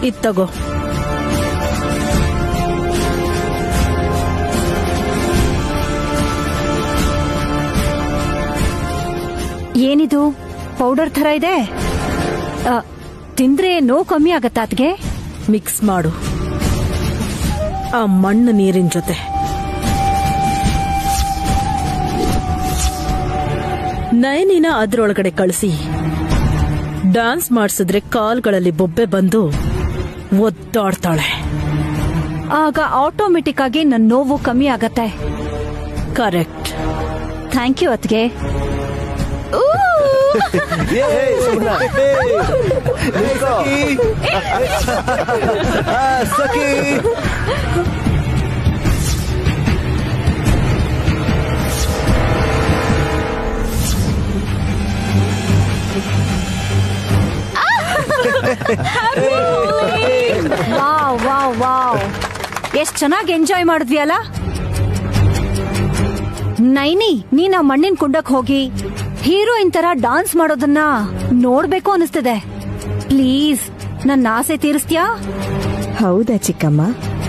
ಇದ್ ತಗೋ ಏನಿದು ಪೌಡರ್ ತರ ಇದೆ ಆ, ತಿಂದ್ರೆ ನೋವು ಕಮ್ಮಿ ಆಗತ್ತಾ ಅದ್ಗೆ ಮಿಕ್ಸ್ ಮಾಡು ಆ ಮಣ್ಣು ನೀರಿನ ಜೊತೆ ನಯನಿನ ಅದ್ರೊಳಗಡೆ ಕಳಿಸಿ ಡ್ಯಾನ್ಸ್ ಮಾಡಿಸಿದ್ರೆ ಕಾಲ್ಗಳಲ್ಲಿ ಬೊಬ್ಬೆ ಬಂದು ಒದ್ದಾಡ್ತಾಳೆ ಆಗ ಆಟೋಮೆಟಿಕ್ ಆಗಿ ನನ್ನ ನೋವು ಕಮ್ಮಿ ಆಗತ್ತೆ ಕರೆಕ್ಟ್ ಥ್ಯಾಂಕ್ ಯು ಅತ್ಗೆ ಸಖಿ ವಾವ್ ವಾವ್ ವಾವ್ ಎಷ್ಟ್ ಚೆನ್ನಾಗಿ ಎಂಜಾಯ್ ಮಾಡಿದ್ವಿ ಅಲ್ಲ ನೈನಿ ನೀನ್ ಆ ಮಣ್ಣಿನ ಕುಂಡಕ್ ಹೋಗಿ ಹೀರೋಯಿನ್ ತರ ಡಾನ್ಸ್ ಮಾಡೋದನ್ನ ನೋಡ್ಬೇಕು ಅನಿಸ್ತಿದೆ ಪ್ಲೀಸ್ ನನ್ನ ಆಸೆ ತೀರಿಸ್ತ್ಯಾ ಹೌದಾ ಚಿಕ್ಕಮ್ಮ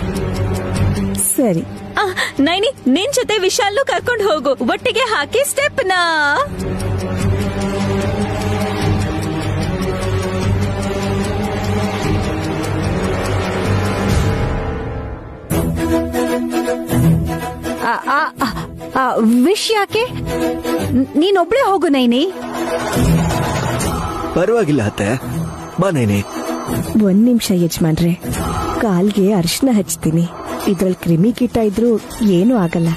ಸರಿ ಆ, ನೈನಿ ನಿನ್ ಜೊತೆ ವಿಶಾಲ್ನು ಕರ್ಕೊಂಡು ಹೋಗು ಒಟ್ಟಿಗೆ ಹಾಕಿ ಸ್ಟೆಪ್ ನಾ ಆ, ಆ, ಆ, ಆ, ವಿಶ್ ಯಾಕೆ ನ್- ನೀನೊಬ್ಳೇ ಹೋಗು ನೈನಿ ಪರವಾಗಿಲ್ಲ ಅತ್ತೆ ಬಾ ನೇನೆ ಒಂದ್ ನಿಮಿಷ ಯಜಮಾನ್ರೆ ಕಾಲ್ಗೆ ಅರಿಶಿನ ಹಚ್ತೀನಿ ಇದ್ರಲ್ಲಿ ಕ್ರಿಮಿ ಕೀಟ ಇದ್ರೂ ಏನೂ ಆಗಲ್ಲ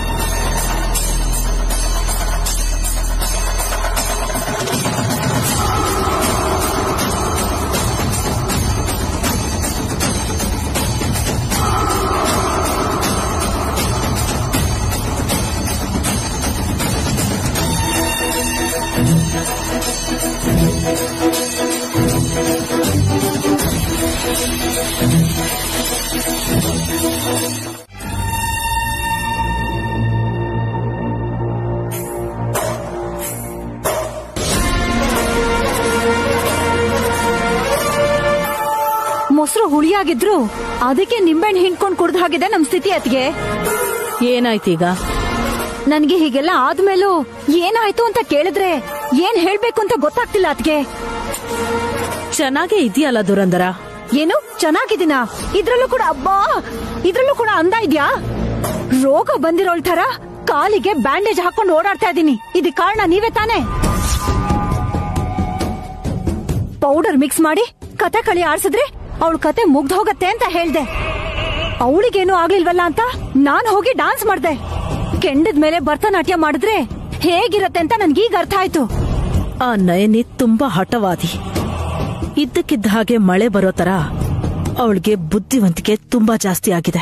ಮೊಸರು ಹುಳಿಯಾಗಿದ್ರು ಅದಕ್ಕೆ ನಿಂಬೆಹಣ್ಣು ಹಿಂಡ್ಕೊಂಡ್ ಕುಡ್ದ ಹಾಗಿದೆ ನಮ್ ಸ್ಥಿತಿ ಅತ್ಗೆ ಏನಾಯ್ತೀಗ ನನ್ಗೆ ಹೀಗೆಲ್ಲ ಆದ್ಮೇಲೂ ಏನಾಯ್ತು ಅಂತ ಕೇಳಿದ್ರೆ ಏನ್ ಹೇಳ್ಬೇಕು ಅಂತ ಗೊತ್ತಾಗ್ತಿಲ್ಲ ಅತ್ಗೆ ಚೆನ್ನಾಗೇ ಇದೆಯಲ್ಲ ದುರಂದರ ಏನು ಚೆನ್ನಾಗಿದ್ದೀನ ಇದ್ರಲ್ಲೂ ಕೂಡ ಅಬ್ಬಾ ಇದ್ರಲ್ಲೂ ಕೂಡ ಅಂದ ಇದ್ಯಾ ರೋಗ ಬಂದಿರೋಳ್ ತರ ಕಾಲಿಗೆ ಬ್ಯಾಂಡೇಜ್ ಹಾಕೊಂಡು ಓಡಾಡ್ತಾ ಇದ್ದೀನಿ ಇದಕ್ ಕಾರಣ ನೀವೇ ತಾನೇ ಪೌಡರ್ ಮಿಕ್ಸ್ ಮಾಡಿ ಕತೆ ಕಳಿ ಆಡ್ಸಿದ್ರೆ ಅವಳ ಕತೆ ಮುಗ್ದ್ ಹೋಗತ್ತೆ ಅಂತ ಹೇಳ್ದೆ ಅವಳಿಗೇನು ಆಗ್ಲಿಲ್ವಲ್ಲ ಅಂತ ನಾನ್ ಹೋಗಿ ಡಾನ್ಸ್ ಮಾಡ್ದೆ ಕೆಂಡದ ಮೇಲೆ ಭರತನಾಟ್ಯ ಮಾಡಿದ್ರೆ ಹೇಗಿರತ್ತೆ ಅಂತ ನನ್ಗೀಗ ಅರ್ಥ ಆಯ್ತು ಆ ನಯನಿ ತುಂಬಾ ಹಠವಾದಿ ಇದ್ದಕ್ಕಿದ್ದ ಹಾಗೆ ಮಳೆ ಬರೋ ತರ ಅವಳಿಗೆ ಬುದ್ಧಿವಂತಿಕೆ ತುಂಬಾ ಜಾಸ್ತಿ ಆಗಿದೆ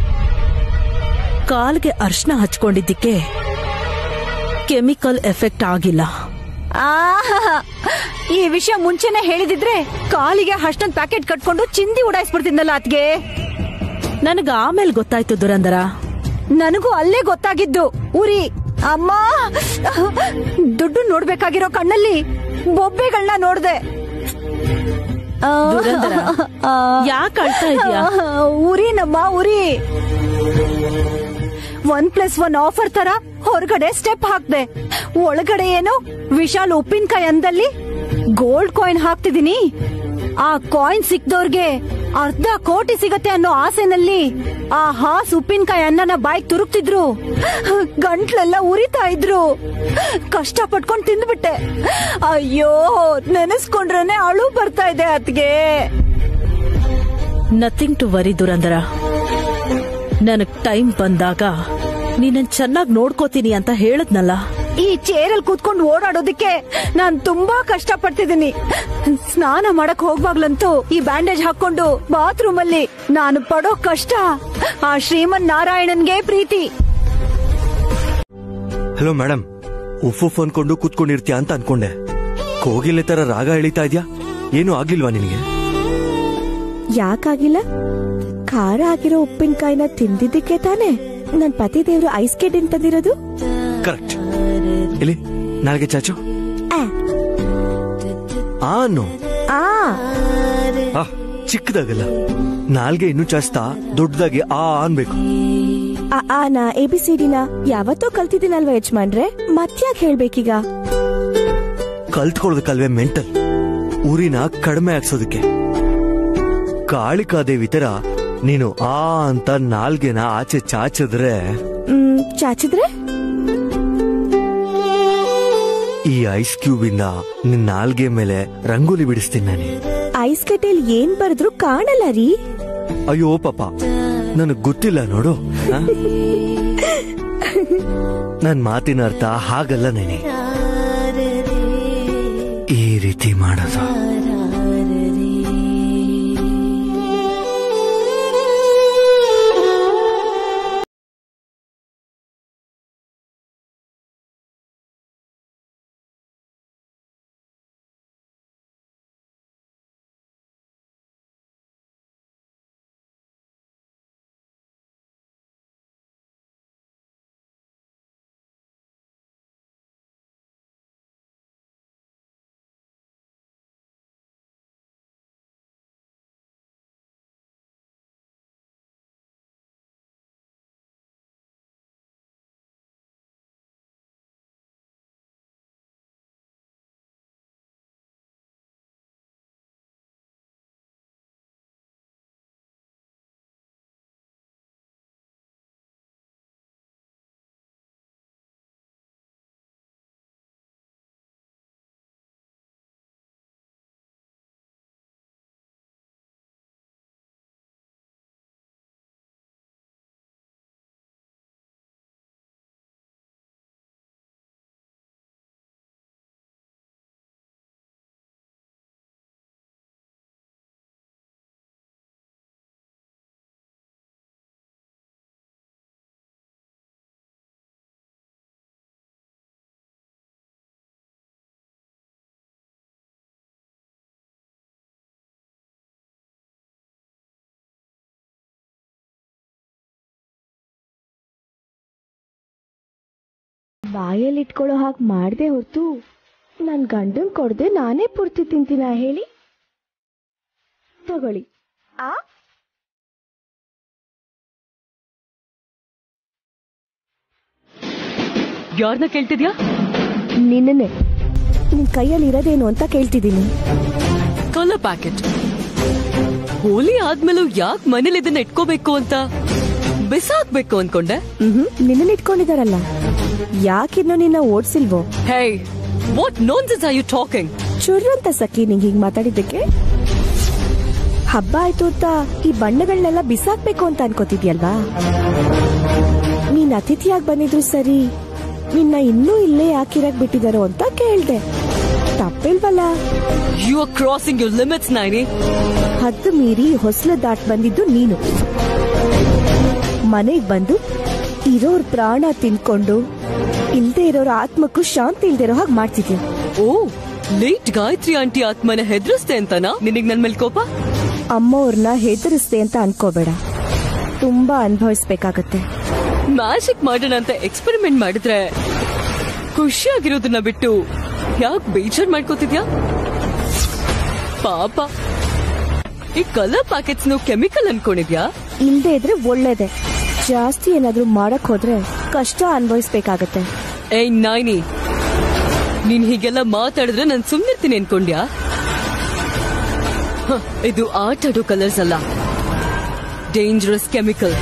ಕಾಲ್ಗೆ ಅರ್ಶನ ಹಚ್ಕೊಂಡಿದ್ದಕ್ಕೆ ಕೆಮಿಕಲ್ ಎಫೆಕ್ಟ್ ಆಗಿಲ್ಲ ಆಹಾಹಾ. ಈ ವಿಷಯ ಮುಂಚೆನೆ ಹೇಳಿದಿದ್ರೆ ಕಾಲಿಗೆ ಅಷ್ಟೊಂದ್ ಪ್ಯಾಕೆಟ್ ಕಟ್ಕೊಂಡು ಚಿಂದಿ ಉಡಾಯಿಸ್ಬಿಡ್ತಿದ್ನಲ್ಲ ಅತ್ಗೆ ನನಗ ಆಮೇಲೆ ಗೊತ್ತಾಯ್ತು ದುರಂದರ ನನಗೂ ಅಲ್ಲೇ ಗೊತ್ತಾಗಿದ್ದು ಉರಿ ಅಮ್ಮ ದುಡ್ಡು ನೋಡ್ಬೇಕಾಗಿರೋ ಕಣ್ಣಲ್ಲಿ ಬೊಬ್ಬೆಗಳನ್ನ ನೋಡ್ದೆ ಆ, ದುರಂದರ ಆ, ಯಾಕೆ ಅಳ್ತಾ ಇದೀಯಾ ಉರಿ ನಮ್ಮ ಉರಿ ಒನ್ ಪ್ಲಸ್ ಒನ್ ಆಫರ್ ತರ ಹೊರಗಡೆ ಸ್ಟೆಪ್ ಹಾಕ್ದೆ ಒಳಗಡೆ ಏನು ವಿಶಾಲ್ ಉಪ್ಪಿನಕಾಯಿ ಅಂದಲ್ಲಿ ಗೋಲ್ಡ್ ಕಾಯಿನ್ ಹಾಕ್ತಿದೀನಿ ಆ ಕಾಯಿನ್ ಸಿಕ್ದವ್ರಿಗೆ ಅರ್ಧ ಕೋಟಿ ಸಿಗತ್ತೆ ಅನ್ನೋ ಆಸೆನಲ್ಲಿ ಆ ಹಾಸ್ ಉಪ್ಪಿನಕಾಯಿ ಅನ್ನನ ಬಾಯ್ಗ್ ತುರುಕ್ತಿದ್ರು ಗಂಟ್ಲೆಲ್ಲ ಉರಿತಾ ಇದ್ರು ಕಷ್ಟ ಪಟ್ಕೊಂಡ್ ತಿಂದ್ಬಿಟ್ಟೆ ಅಯ್ಯೋ ನೆನೆಸ್ಕೊಂಡ್ರೇನೆ ಅಳು ಬರ್ತಾ ಇದೆ ಅತ್ಗೆ ನಥಿಂಗ್ ಟು ವರಿ ದುರಂದರ ನನಗ್ ಟೈಮ್ ಬಂದಾಗ ನೀನನ್ ಚೆನ್ನಾಗಿ ನೋಡ್ಕೋತೀನಿ ಅಂತ ಹೇಳದ್ನಲ್ಲ ಈ ಚೇರಲ್ಲಿ ಕೂತ್ಕೊಂಡು ಓಡಾಡೋದಕ್ಕೆ ನಾನ್ ತುಂಬಾ ಕಷ್ಟ ಪಡ್ತಿದ್ದೀನಿ ಸ್ನಾನ ಮಾಡಕ್ ಹೋಗ್ವಾಗ್ಲಂತೂ ಈ ಬ್ಯಾಂಡೇಜ್ ಹಾಕೊಂಡು ಬಾತ್ರೂಮ್ ಅಲ್ಲಿ ನಾನು ಪಡೋ ಕಷ್ಟ ಆ ಶ್ರೀಮನ್ ನಾರಾಯಣನ್ಗೆ ಪ್ರೀತಿ ಹಲೋ ಮೇಡಮ್ ಉಫ್ ಉಫ್ ಅನ್ಕೊಂಡು ಕೂತ್ಕೊಂಡಿರ್ತೀಯ ಅಂತ ಅನ್ಕೊಂಡೆ ಕೋಗಿಲೆ ತರ ರಾಗ ಎಳಿತಾ ಇದ್ಯಾ ಏನು ಆಗ್ಲಿಲ್ವಾ ನಿನಗೆ ಯಾಕಾಗಿಲ್ಲ ಖಾರ ಆಗಿರೋ ಉಪ್ಪಿನಕಾಯಿನ ತಿಂದಿದ್ದಕ್ಕೆ ತಾನೇ ನನ್ ಪತಿ ದೇವ್ರು ಐಸ್ ಕೆಡ್ಡಿನ್ ತಂದಿರೋದು ಕರೆಕ್ಟ್ ಇಲ್ಲಿ ನಾಳೆಗೆ ಚಾಚು ಆ, ಆನು ಆ ಆ ಚಿಕ್ಕದಾಗಲ್ಲ ನಾಲ್ಗೆ ಇನ್ನೂ ಜಾಸ್ತಾ ದೊಡ್ಡದಾಗಿ ಆ ಅನ್ಬೇಕು ಆ ಆನ ಎ ಬಿ ಸಿ ಡಿನ ಯಾವತ್ತೋ ಕಲ್ತಿದ್ದೀನಲ್ವಾ ಯಜಮಾನ್ರೆ ಮತ್ಯಾಕ್ ಹೇಳ್ಬೇಕೀಗ ಕಲ್ತ್ಕೊಳ್ಳೋದಕ್ಕಲ್ವೇ ಮೆಂಟಲ್ ಊರಿನ ಕಡಿಮೆ ಆಗ್ಸೋದಕ್ಕೆ ಕಾಳಿಕಾದೇವಿ ತರ ನೀನು ಆ ಅಂತ ನಾಲ್ಗೆನ ಆಚೆ ಚಾಚಿದ್ರೆ ಹ್ಮ್ ಚಾಚಿದ್ರೆ ಈ ಐಸ್ ಕ್ಯೂಬ್ ಇಂದ ನಿನ್ ನಾಲ್ಗೆ ಮೇಲೆ ರಂಗೋಲಿ ಬಿಡಿಸ್ತೀನಿ ನಾನು ಐಸ್ ಕಟ್ಟೆಲ್ ಏನ್ ಬರೆದ್ರು ಕಾಣಲ್ಲ ರೀ ಅಯ್ಯೋ ಪಾಪ ನನಗ್ ಗೊತ್ತಿಲ್ಲ ನೋಡು ಆ? ನನ್ ಮಾತಿನ ಅರ್ಥ ಹಾಗಲ್ಲ ನೆನೆ ಈ ರೀತಿ ಮಾಡೋದು ಬಾಯಲ್ಲಿ ಇಟ್ಕೊಳ್ಳೋ ಹಾಗೆ ಮಾಡ್ದೆ ಹೊರ್ತು ನನ್ ಗಂಡನ್ ಕೊಡ್ದೆ ನಾನೇ ಪೂರ್ತಿ ತಿಂತೀನ ಹೇಳಿ ತಗೊಳ್ಳಿ ಆ ಯಾರನ್ನ ಕೇಳ್ತಿದ್ಯಾ ನಿನ್ನೆ ನಿನ್ ಕೈಯಲ್ಲಿ ಇರೋದೇನು ಅಂತ ಕೇಳ್ತಿದ್ದೀನಿ ಕಲರ್ ಪ್ಯಾಕೆಟ್ ಹೋಲಿ ಆದ್ಮೇಲೂ ಯಾಕೆ ಮನೇಲಿ ಇದನ್ನ ಇಟ್ಕೋಬೇಕು ಅಂತ ಬಿಸಾಕ್ಬೇಕು ಅನ್ಕೊಂಡೆ ಹ್ಮ್ ನಿನ್ನ ಇಟ್ಕೊಂಡಿದಾರಲ್ಲ ಯಾಕಿನ್ನು ನಿನ್ನ ಓಡ್ಸಿಲ್ವೋ hey what nonsense are you talking ಚುರ್ ಅಂತ ಸಖಿ ನಿಂಗ್ ಹೀಗ್ ಮಾತಾಡಿದ್ದಕ್ಕೆ ಹಬ್ಬ ಆಯ್ತು ಅಂತ ಈ ಬಣ್ಣಗಳನ್ನೆಲ್ಲ ಬಿಸಾಕ್ಬೇಕು ಅಂತ ಅನ್ಕೋತಿದ್ಯಲ್ವಾ ನೀನ್ ಅತಿಥಿಯಾಗಿ ಬಂದಿದ್ರು ಸರಿ ನಿನ್ನ ಇನ್ನೂ ಇಲ್ಲೇ ಯಾಕಿರಕ್ ಬಿಟ್ಟಿದಾರೋ ಅಂತ ಕೇಳ್ದೆ ತಪ್ಪಿಲ್ವಲ್ಲ you are crossing your limits Naini ಹದ್ದು ಮೀರಿ ಹೊಸಲು ದಾಟ್ ಬಂದಿದ್ದು ನೀನು ಮನೆಗ್ ಬಂದು ಇರೋರ್ ಪ್ರಾಣ ತಿನ್ಕೊಂಡು ಇಲ್ದೇ ಇರೋರ್ ಆತ್ಮಕ್ಕೂ ಶಾಂತಿ ಇಲ್ದೇ ಇರೋ ಹಾಗೆ ಮಾಡ್ತಿದ್ಯ ಓ ಲೇಟ್ ಗಾಯತ್ರಿ ಆಂಟಿ ಆತ್ಮನ ಹೆದರಿಸ್ತೆ ಅಂತನಾ ನಿನಗ್ ನನ್ ಮೇಲೆ ಕೋಪ ಅಮ್ಮವ್ರನ್ನ ಹೆದರಿಸ್ದೆ ಅಂತ ಅನ್ಕೋಬೇಡ ತುಂಬಾ ಅನುಭವಿಸ್ಬೇಕಾಗತ್ತೆ ಮ್ಯಾಜಿಕ್ ಮಾಡೋಣ ಅಂತ ಎಕ್ಸ್ಪೆರಿಮೆಂಟ್ ಮಾಡಿದ್ರೆ ಖುಷಿಯಾಗಿರೋದನ್ನ ಬಿಟ್ಟು ಯಾಕೆ ಬೇಜಾರ್ ಮಾಡ್ಕೋತಿದ್ಯಾ ಪಾಪ ಈ ಕಲರ್ ಪ್ಯಾಕೆಟ್ಸ್ ಕೆಮಿಕಲ್ ಅನ್ಕೊಂಡಿದ್ಯಾ ಇಲ್ದೇ ಇದ್ರೆ ಒಳ್ಳೇದೆ ಜಾಸ್ತಿ ಏನಾದ್ರೂ ಮಾಡಕ್ ಹೋದ್ರೆ ಕಷ್ಟ ಅನುಭವಿಸ್ಬೇಕಾಗತ್ತೆ ಏಯ್ ನಾಯ್ನಿ ನೀನ್ ಹೀಗೆಲ್ಲ ಮಾತಾಡಿದ್ರೆ ನಾನ್ ಸುಮ್ನಿರ್ತೀನಿ ಅನ್ಕೊಂಡ್ಯಾ ಹ, ಇದು ಆಟ ಆಡೋ ಕಲರ್ಸ್ ಅಲ್ಲ ಡೇಂಜರಸ್ ಕೆಮಿಕಲ್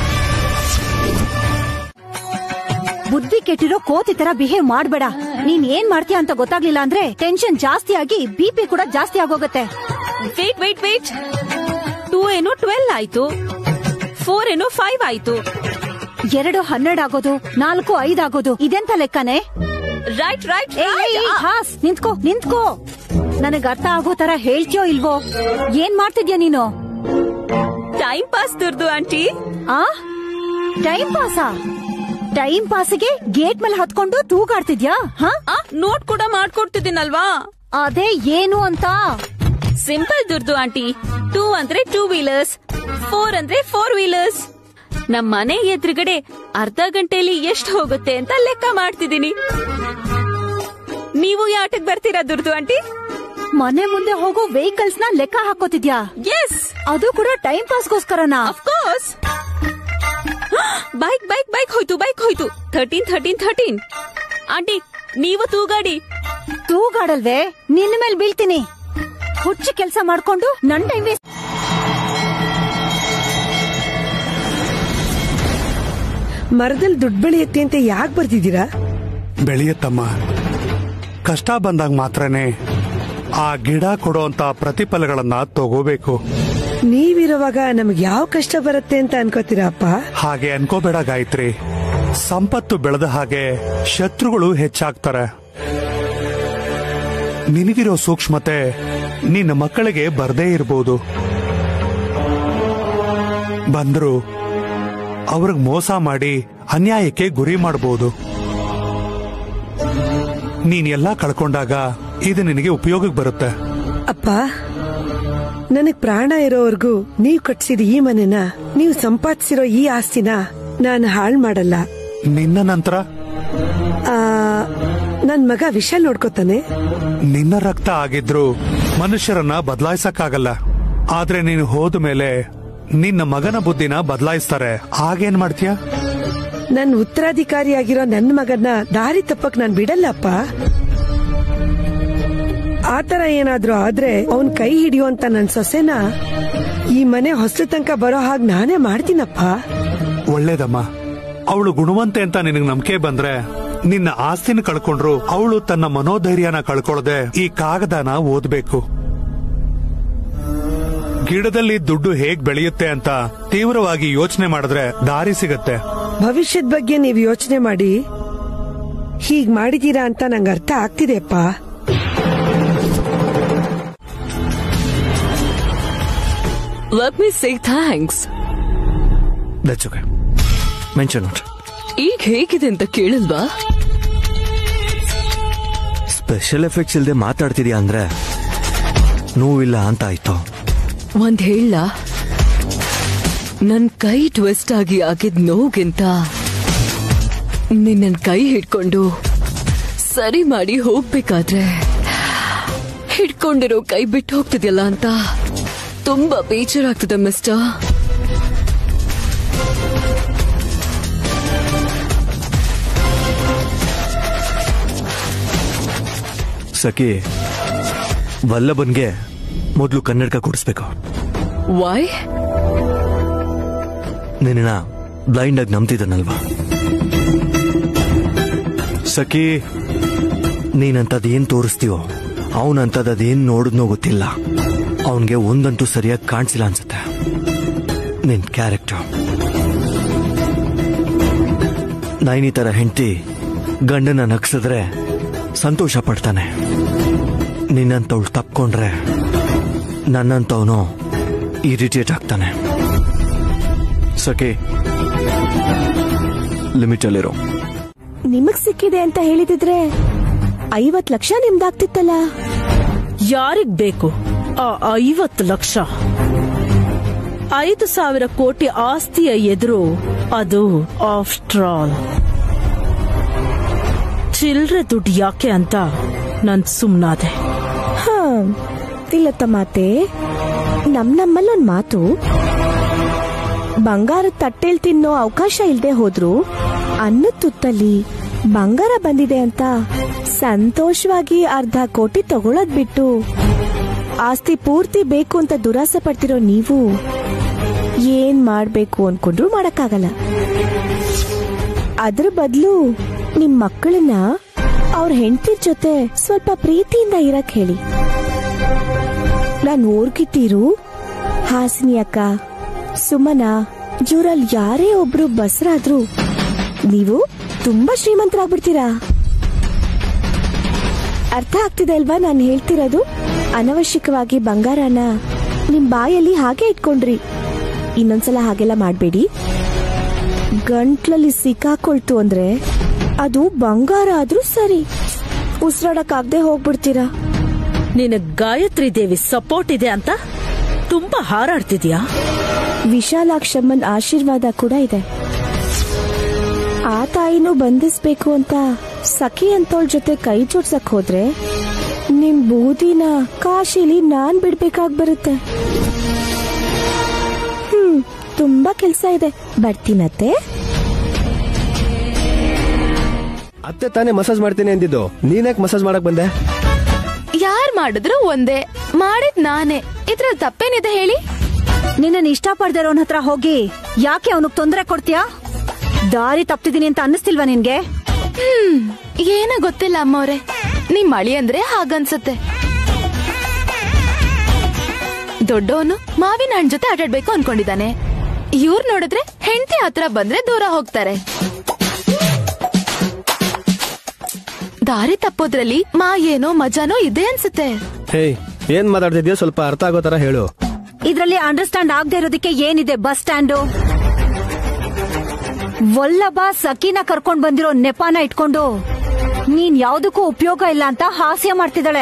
ಬುದ್ಧಿ ಕೆಟ್ಟಿರೋ ಕೋತಿ ತರ ಬಿಹೇವ್ ಮಾಡ್ಬೇಡ ನೀನ್ ಏನ್ ಮಾಡ್ತೀಯ ಅಂತ ಗೊತ್ತಾಗ್ಲಿಲ್ಲ ಅಂದ್ರೆ ಟೆನ್ಷನ್ ಜಾಸ್ತಿ ಆಗಿ ಬಿ ಪಿ ಕೂಡ ಜಾಸ್ತಿ ಆಗೋಗತ್ತೆ ವೇಟ್ ವೇಟ್ ವೇಟ್ ಟೂ ಏನೋ ಟ್ವೆಲ್ ಆಯ್ತು ಫೋರ್ ಏನೋ ಫೈವ್ ಆಯ್ತು ಎರಡು ಹನ್ನೆರಡು ಆಗೋದು ನಾಲ್ಕು ಐದ್ ಆಗೋದು ಇದೆಂತ ಲೆಕ್ಕನೆ ರೈಟ್ ರೈಟ್ ಏ, ಏ, ಏ, ಹಾಸ್ ನಿಂತ್ಕೋ ನಿಂತ್ಕೋ ನನಗ್ ಅರ್ಥ ಆಗೋ ತರ ಹೇಳ್ತೀಯೋ ಇಲ್ವೋ ಏನ್ ಮಾಡ್ತಿದ್ಯಾ ನೀನು ಟೈಮ್ ಪಾಸ್ ದುರ್ದು ಆಂಟಿ ಆ ಟೈಮ್ ಪಾಸಾ ಟೈಮ್ ಪಾಸ್ಗೆ ಗೇಟ್ ಮೇಲೆ ಹತ್ಕೊಂಡು ತೂಗಾಡ್ತಿದ್ಯಾ ಹ ಆ ನೋಟ್ ಕೂಡ ಮಾಡ್ಕೊಡ್ತಿದ್ದೀನಲ್ವಾ ಅದೇ ಏನು ಅಂತ ಸಿಂಪಲ್ ದುರ್ದು ಆಂಟಿ ಟೂ ಅಂದ್ರೆ ಟೂ ವೀಲರ್ಸ್ ಫೋರ್ ಅಂದ್ರೆ ಫೋರ್ ವೀಲರ್ಸ್ ನಮ್ ಮನೆ ಎದುರುಗಡೆ ಅರ್ಧ ಗಂಟೆಯಲ್ಲಿ ಎಷ್ಟು ಹೋಗುತ್ತೆ ಅಂತ ಲೆಕ್ಕ ಮಾಡ್ತಿದ್ದೀನಿ ನೀವು ಈ ಆಟಕ್ ಬರ್ತೀರಾ ದುರ್ದು ಆಂಟಿ ಮನೆ ಮುಂದೆ ಹೋಗೋ ವೆಹಿಕಲ್ಸ್ ನ ಲೆಕ್ಕ ಹಾಕೋತಿದ್ಯಾ ಎಸ್ ಅದು ಕೂಡ ಟೈಮ್ ಪಾಸ್ಗೋಸ್ಕರನಾ ಅಫ್ಕೋರ್ಸ್ ಬೈಕ್ ಬೈಕ್ ಬೈಕ್ ಹೋಯ್ತು ಬೈಕ್ ಹೋಯ್ತು ಥರ್ಟೀನ್ ಥರ್ಟೀನ್ ಥರ್ಟೀನ್ ಆಂಟಿ ನೀವು ತೂಗಾಡಿ ತೂಗಾಡಲ್ವೇ ನಿನ್ನ ಮೇಲೆ ಬೀಳ್ತೀನಿ ಹುಚ್ಚು ಕೆಲಸ ಮಾಡ್ಕೊಂಡು ನನ್ ಟೈಮ್ ವೇಸ್ಟ್ ಮರದಲ್ಲಿ ದುಡ್ಡು ಬೆಳೆಯುತ್ತೆ ಅಂತ ಯಾಕೆ ಬರ್ತಿದ್ದೀರಾ ಬೆಳೆಯುತ್ತಮ್ಮ ಕಷ್ಟ ಬಂದಾಗ ಮಾತ್ರನೇ ಆ ಗಿಡ ಕೊಡುವಂತ ಪ್ರತಿಫಲಗಳನ್ನ ತಗೋಬೇಕು ನೀವಿರುವಾಗ ನಮ್ಗೆ ಯಾವ ಕಷ್ಟ ಬರುತ್ತೆ ಅಂತ ಅನ್ಕೋತೀರಾ ಅಪ್ಪ ಹಾಗೆ ಅನ್ಕೋಬೇಡ ಗಾಯತ್ರಿ ಸಂಪತ್ತು ಬೆಳೆದ ಹಾಗೆ ಶತ್ರುಗಳು ಹೆಚ್ಚಾಗ್ತಾರೆ ನಿನಗಿರೋ ಸೂಕ್ಷ್ಮತೆ ನಿನ್ನ ಮಕ್ಕಳಿಗೆ ಬರ್ದೇ ಇರಬಹುದು ಬಂದ್ರು ಅವ್ರಿಗೆ ಮೋಸ ಮಾಡಿ ಅನ್ಯಾಯಕ್ಕೆ ಗುರಿ ಮಾಡಬಹುದು ನೀನ್ ಎಲ್ಲಾ ಕಳ್ಕೊಂಡಾಗ ಇದು ನಿನಗೆ ಉಪಯೋಗಕ್ಕೆ ಬರುತ್ತೆ ಅಪ್ಪ ನನಗ್ ಪ್ರಾಣ ಇರೋವರೆಗೂ ನೀವ್ ಕಟ್ಸಿದ ಈ ಮನೆನ ನೀವು ಸಂಪಾದಿಸಿರೋ ಈ ಆಸ್ತಿನ ನಾನು ಹಾಳ್ ಮಾಡಲ್ಲ ನಿನ್ನ ನಂತರ ಆ, ನನ್ ಮಗ ವಿಷ ನೋಡ್ಕೋತಾನೆ ನಿನ್ನ ರಕ್ತ ಆಗಿದ್ರು ಮನುಷ್ಯರನ್ನ ಬದಲಾಯಿಸಕ್ಕಾಗಲ್ಲ ಆದ್ರೆ ನೀನು ಹೋದ ಮೇಲೆ ನಿನ್ನ ಮಗನ ಬುದ್ಧಿನ ಬದಲಾಯಿಸ್ತಾರೆ ಆಗೇನ್ ಮಾಡ್ತೀಯ ನನ್ ಉತ್ತರಾಧಿಕಾರಿಯಾಗಿರೋ ನನ್ನ ಮಗನ ದಾರಿ ತಪ್ಪಕ್ ನಾನ್ ಬಿಡಲ್ಲಪ್ಪ ಆತರ ಏನಾದ್ರೂ ಆದ್ರೆ ಅವನ್ ಕೈ ಹಿಡಿಯುವಂತ ನನ್ ಸೊಸೆನ ಈ ಮನೆ ಹೊಸ ತನಕ ಬರೋ ಹಾಗೆ ನಾನೇ ಮಾಡ್ತೀನಪ್ಪ ಒಳ್ಳೇದಮ್ಮ ಅವಳು ಗುಣವಂತೆ ಅಂತ ನಿನಗ್ ನಂಬಿಕೆ ಬಂದ್ರೆ ನಿನ್ನ ಆಸ್ತಿನ ಕಳ್ಕೊಂಡ್ರು ಅವಳು ತನ್ನ ಮನೋಧೈರ್ಯನ ಕಳ್ಕೊಳ್ಳದೆ ಈ ಕಾಗದನ ಓದ್ಬೇಕು ಗಿಡದಲ್ಲಿ ದುಡ್ಡು ಹೇಗ್ ಬೆಳೆಯುತ್ತೆ ಅಂತ ತೀವ್ರವಾಗಿ ಯೋಚನೆ ಮಾಡಿದ್ರೆ ದಾರಿ ಸಿಗತ್ತೆ ಭವಿಷ್ಯದ ಬಗ್ಗೆ ನೀವ್ ಯೋಚನೆ ಮಾಡಿ ಹೀಗ್ ಮಾಡಿದೀರಾ ಅಂತ ನಂಗೆ ಅರ್ಥ ಆಗ್ತಿದೆಪ್ಪ let me say thanks that's okay mention not ಈಗ ಹೇಗಿದೆ ಅಂತ ಕೇಳಲ್ವಾ ಸ್ಪೆಷಲ್ ಎಫೆಕ್ಟ್ಸ್ ಇಲ್ಲದೆ ಮಾತಾಡ್ತಿದ್ಯಾ ಅಂದ್ರೆ ನೋವಿಲ್ಲ ಅಂತ ಆಯ್ತು ಒಂದ್ ಹೇಳ ನನ್ ಕೈ ಟ್ವಿಸ್ಟ್ ಆಗಿ ಆಗಿದ್ ನೋವ್ಗಿಂತ ನಿನ್ನ ಕೈ ಹಿಡ್ಕೊಂಡು ಸರಿ ಮಾಡಿ ಹೋಗ್ಬೇಕಾದ್ರೆ ಹಿಡ್ಕೊಂಡಿರೋ ಕೈ ಬಿಟ್ಟು ಹೋಗ್ತಿದ್ಯಲ್ಲ ಅಂತ ತುಂಬಾ ಬೇಜಾರಾಗ್ತದೆ ಮಿಸ್ಟರ್ ಸಖಿ ವಲ್ಲಭನ್ಗೆ ಮೊದಲು ಕನ್ನಡಕ ಕೊಡಿಸ್ಬೇಕು ವೈ ನಿನ್ನ ಬ್ಲೈಂಡ್ ಆಗಿ ನಂಬ್ತಿದ್ದಾನಲ್ವಾ ಸಖಿ ನೀನಂತದೇನ್ ತೋರಿಸ್ತೀವೋ ಅವನಂತದೇನ್ ನೋಡಿದ್ನೋ ಗೊತ್ತಿಲ್ಲ ಅವನ್ಗೆ ಒಂದಂತೂ ಸರಿಯಾಗಿ ಕಾಣಿಸಿಲ್ಲ ಅನ್ಸುತ್ತೆ ನಿನ್ ಕ್ಯಾರೆಕ್ಟರ್ ನೈನಿ ತರ ಹೆಂಡತಿ ಗಂಡನ ನಗ್ಸಿದ್ರೆ ಸಂತೋಷ ಪಡ್ತಾನೆ ನಿನ್ನಂತವಳು ತಪ್ಕೊಂಡ್ರೆ ನನ್ನಂತವನು ಇರಿಟೇಟ್ ಆಗ್ತಾನೆ ಸಖಿ ಲಿಮಿಟ್ ಅಲ್ಲಿರೋ ನಿಮಗ್ ಸಿಕ್ಕಿದೆ ಅಂತ ಹೇಳಿದಿದ್ರೆ ಐವತ್ ಲಕ್ಷ ನಿಮ್ದಾಗ್ತಿತ್ತಲ್ಲ ಯಾರಿಗ್ ಬೇಕು ಆ ಐವತ್ತು ಲಕ್ಷ ಐದು ಸಾವಿರ ಕೋಟಿ ಆಸ್ತಿಯ ಎದುರು ಅದು ಆಫ್ಟರ್ ಆಲ್ ಚಿಲ್ರೆ ದುಡ್ಡು ಯಾಕೆ ಅಂತ ನಾನ್ ಸುಮ್ನಾದೆ ಹಾ ತಿಲ್ಲತ್ತ ಮಾತೆ ನಮ್ ನಮ್ಮಲ್ಲೊಂದ್ ಮಾತು ಬಂಗಾರದ ತಟ್ಟೆಲ್ ತಿನ್ನೋ ಅವಕಾಶ ಇಲ್ದೆ ಹೋದ್ರು ಅನ್ನದ ತುತ್ತಲ್ಲಿ ಬಂಗಾರ ಬಂದಿದೆ ಅಂತ ಸಂತೋಷವಾಗಿ ಅರ್ಧ ಕೋಟಿ ತಗೊಳೋದ್ ಬಿಟ್ಟು ಆಸ್ತಿ ಪೂರ್ತಿ ಬೇಕು ಅಂತ ದುರಾಸೆ ಪಡ್ತಿರೋ ನೀವು ಏನ್ ಮಾಡ್ಬೇಕು ಅನ್ಕೊಂಡ್ರು ಮಾಡಕ್ಕಾಗಲ್ಲ ಅದ್ರ ಬದಲು ನಿಮ್ ಮಕ್ಕಳನ್ನ ಅವ್ರ ಹೆಂಡತಿರ್ ಜೊತೆ ಸ್ವಲ್ಪ ಪ್ರೀತಿಯಿಂದ ಇರಕ್ ಹೇಳಿ ನಾನ್ ಓರ್ಗಿಟ್ಟಿರು ಹಾಸಿನಿ ಅಕ್ಕ ಸುಮನ ಇವ್ರಲ್ಲಿ ಯಾರೇ ಒಬ್ರು ಬಸ್ರಾದ್ರು ನೀವು ತುಂಬಾ ಶ್ರೀಮಂತರಾಗ್ಬಿಡ್ತೀರಾ ಅರ್ಥ ಆಗ್ತಿದೆ ಅಲ್ವಾ ನಾನು ಹೇಳ್ತಿರೋದು ಅನವಶ್ಯಕವಾಗಿ ಬಂಗಾರನ ನಿಮ್ ಬಾಯಲ್ಲಿ ಹಾಗೆ ಇಟ್ಕೊಂಡ್ರಿ ಇನ್ನೊಂದ್ಸಲ ಹಾಗೆಲ್ಲ ಮಾಡ್ಬೇಡಿ ಗಂಟ್ಲಲ್ಲಿ ಸಿಕ್ಕಾಕೊಳ್ತು ಅಂದ್ರೆ ಅದು ಬಂಗಾರ ಆದ್ರೂ ಸರಿ ಉಸಿರಾಡಕ್ಕಾಗ್ದೆ ಹೋಗ್ಬಿಡ್ತೀರಾ ನಿನ್ನ ಗಾಯತ್ರಿ ದೇವಿ ಸಪೋರ್ಟ್ ಇದೆ ಅಂತ ತುಂಬಾ ಹಾರಾಡ್ತಿದ್ಯಾ ವಿಶಾಲಾಕ್ಷಮ್ಮನ್ ಆಶೀರ್ವಾದ ಕೂಡ ಇದೆ ಆ ತಾಯಿನೂ ಬಂಧಿಸ್ಬೇಕು ಅಂತ ಸಖಿ ಅಂತೋಳ್ ಜೊತೆ ಕೈ ಜೋಡ್ಸಕ್ ಹೋದ್ರೆ ನಿಮ್ ಬೂದಿನ ಕಾಶಿಲಿ ನಾನ್ ಬಿಡ್ಬೇಕಾಗ್ ಬರುತ್ತೆ ತುಂಬಾ ಕೆಲ್ಸ ಇದೆ ಬರ್ತೀನತ್ತೆ ಅತ್ತೆ ತಾನೇ ಮಸಾಜ್ ಮಾಡ್ತೀನಿ ಅಂದಿದ್ದು ನೀನ್ಯಾಕೆ ಮಸಾಜ್ ಮಾಡಕ್ ಬಂದೆ ಯಾರ್ ಮಾಡಿದ್ರು ಒಂದೇ ಮಾಡಿದ್ ನಾನೇ ಇದ್ರಲ್ಲಿ ತಪ್ಪೇನಿದೆ ಹೇಳಿ ನಿನ್ನ ಇಷ್ಟಪಡ್ದಿರೋನ್ ಹತ್ರ ಹೋಗಿ ಯಾಕೆ ಅವನಿಗೆ ತೊಂದರೆ ಕೊಡ್ತೀಯಾ ದಾರಿ ತಪ್ತಿದೀನಿ ಅಂತ ಅನ್ನಿಸ್ತಿಲ್ವಾ ನಿನ್ಗೆ ಹ್ಮ್ ಏನೋ ಗೊತ್ತಿಲ್ಲ ಅಮ್ಮವ್ರೆ ನಿಮ್ ಮಳಿ ಅಂದ್ರೆ ಹಾಗನ್ಸತ್ತೆ ದೊಡ್ಡವನು ಮಾವಿನ ಹಣ್ಣ್ ಜೊತೆ ಆಟಾಡ್ಬೇಕು ಅನ್ಕೊಂಡಿದ್ದಾನೆ ಇವ್ರ್ ನೋಡಿದ್ರೆ ಹೆಂಡತಿ ಹತ್ರ ಬಂದ್ರೆ ದೂರ ಹೋಗ್ತಾರೆ ದಾರಿ ತಪ್ಪೋದ್ರಲ್ಲಿ ಮಾ ಏನೋ ಮಜಾನೋ ಇದೆ ಅನ್ಸುತ್ತೆ ಹೇಯ್ ಏನ್ ಮಾತಾಡ್ತಿದ್ಯೋ ಸ್ವಲ್ಪ ಅರ್ಥ ಆಗೋ ತರ ಹೇಳು ಇದ್ರಲ್ಲಿ ಅಂಡರ್ಸ್ಟ್ಯಾಂಡ್ ಆಗದೆ ಇರೋದಕ್ಕೆ ಏನಿದೆ ಬಸ್ ಸ್ಟ್ಯಾಂಡು ವಲ್ಲಭ ಸಖಿನ ಕರ್ಕೊಂಡ್ ಬಂದಿರೋ ನೆಪಾನ ಇಟ್ಕೊಂಡು ನೀನ್ ಯಾವ್ದಕ್ಕೂ ಉಪಯೋಗ ಇಲ್ಲ ಅಂತ ಹಾಸ್ಯ ಮಾಡ್ತಿದ್ದಾಳೆ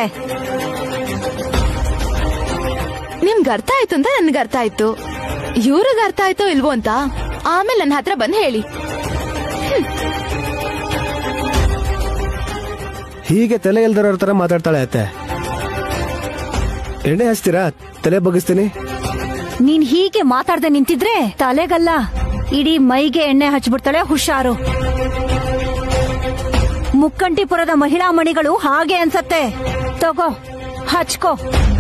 ನಿಮ್ಗೆ ಅರ್ಥ ಆಯ್ತು ಅಂತ ನನ್ಗೆ ಅರ್ಥ ಆಯ್ತು ಇವ್ರಿಗೆ ಅರ್ಥ ಆಯ್ತೋ ಇಲ್ವೋ ಅಂತ ಆಮೇಲೆ ನನ್ನ ಹತ್ರ ಬಂದ್ ಹೇಳಿ ಹೀಗೆ ತಲೆ ಇಲ್ದಿರೋರ್ ತರ ಮಾತಾಡ್ತಾಳೆ ಅತ್ತೆ ಎಣ್ಣೆ ಹಚ್ತೀರಾ ತಲೆ ಬಗ್ಗಿಸ್ತೀನಿ ನೀನ್ ಹೀಗೆ ಮಾತಾಡ್ದೆ ನಿಂತಿದ್ರೆ ತಲೆಗಲ್ಲ ಇಡೀ ಮೈಗೆ ಎಣ್ಣೆ ಹಚ್ಬಿಡ್ತಾಳೆ ಹುಷಾರು ಮುಕ್ಕಂಟಿಪುರದ ಮಹಿಳಾ ಮಣಿಗಳು ಹಾಗೆ ಅನ್ಸತ್ತೆ ತಗೋ ಹಚ್ಕೋ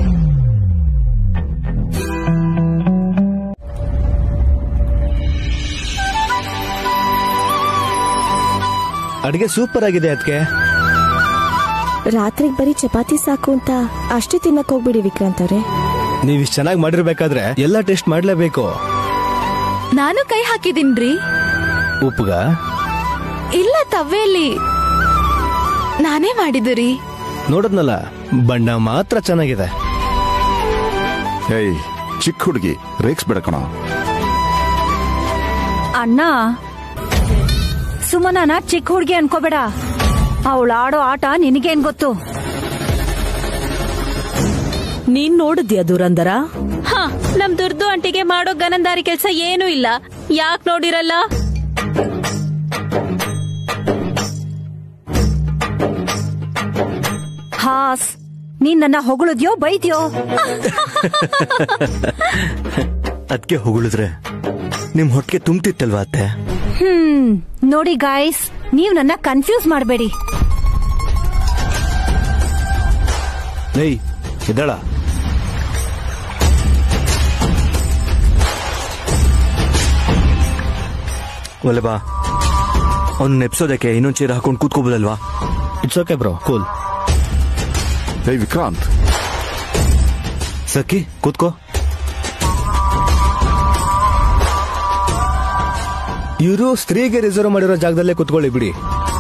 ಅಡಿಗೆ ಸೂಪರ್ ಆಗಿದೆ ಅದಕ್ಕೆ ರಾತ್ರಿಗೆ ಬರೀ ಚಪಾತಿ ಸಾಕು ಅಂತ ಅಷ್ಟೇ ತಿನ್ನಕ್ ಹೋಗ್ಬಿಡಿ ವಿಕ್ರಾಂತ್ ಅವ್ರೆ ನೀವ್ ಇಷ್ಟ ಚೆನ್ನಾಗಿ ಮಾಡಿರ್ಬೇಕಾದ್ರೆ ಎಲ್ಲ ಟೇಸ್ಟ್ ಮಾಡ್ಲೇಬೇಕು ನಾನು ಕೈ ಹಾಕಿದೀನ್ರಿ ಉಪ್ಪುಗ ಇಲ್ಲ ತವ್ವೆಯಲ್ಲಿ ನಾನೇ ಮಾಡಿದ್ದು ರೀ ನೋಡದ್ನಲ್ಲ ಬಣ್ಣ ಮಾತ್ರ ಚೆನ್ನಾಗಿದೆ ಹೇಯ್ ಚಿಕ್ಕ ಹುಡುಗಿ ರೇಕ್ಸ್ ಬಿಡಕಣ ಅಣ್ಣ ಸುಮನನ ಚಿಕ್ಕ ಹುಡ್ಗಿ ಅನ್ಕೋಬೇಡ ಅವಳು ಆಡೋ ಆಟ ನಿನಗೇನ್ ಗೊತ್ತು ನೀನ್ ನೋಡಿದ್ಯಾ ದುರಂದರ ಹ ನಮ್ ದುರ್ದು ಅಂಟಿಗೆ ಮಾಡೋ ಗನಂದಾರಿ ಕೆಲ್ಸ ಏನೂ ಇಲ್ಲ ಯಾಕ್ ನೋಡಿರಲ್ಲ ಹಾಸ್ ನೀನ್ ನನ್ನ ಹೊಗಳಿದ್ಯೋ ಬೈದ್ಯೋ ಅದಕ್ಕೆ ಹೊಗಳಿದ್ರೆ ನಿಮ್ ಹೊಟ್ಟಿಗೆ ತುಂಬ್ತಿತ್ತಲ್ವಾ ಅತ್ತೆ ಹ್ಮ್ ನೋಡಿ ಗಾಯ್ಸ್ ನೀವ್ ನನ್ನ ಕನ್ಫ್ಯೂಸ್ ಮಾಡಬೇಡಿ ಏಯ್ ಇದ್ದಾಳ ಒಲೆ ಬಾ ಅವ್ನು ನೆಪ್ಸೋದಕ್ಕೆ ಇನ್ನೊಂದ್ ಚೀರ ಹಾಕೊಂಡು ಕೂತ್ಕೋಬೋದಲ್ವಾ it's okay bro cool hey Vikrant Sakhi ಕೂತ್ಕೋ ಇವರು ಸ್ತ್ರೀಗೆ ರಿಸರ್ವ್ ಮಾಡಿರೋ ಜಾಗದಲ್ಲೇ ಕುತ್ಕೊಳ್ಳಿ ಬಿಡಿ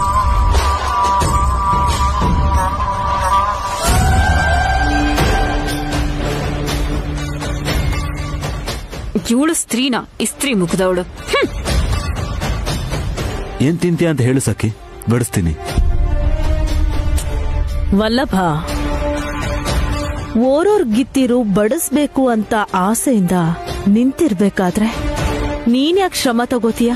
ಇವಳು ಸ್ತ್ರೀನ ಇಸ್ತ್ರಿ ಮುಖದವಳು ಏನ್ ತಿಂತೀಯ ಅಂತ ಹೇಳು ಸಖಿ ಬಡಿಸ್ತೀನಿ ವಲ್ಲಭ ಓರೋರ್ ಗಿತ್ತಿರು ಬಡಿಸ್ಬೇಕು ಅಂತ ಆಸೆಯಿಂದ ನಿಂತಿರ್ಬೇಕಾದ್ರೆ ನೀನ್ ಯಾಕೆ ಶ್ರಮ ತಗೋತೀಯ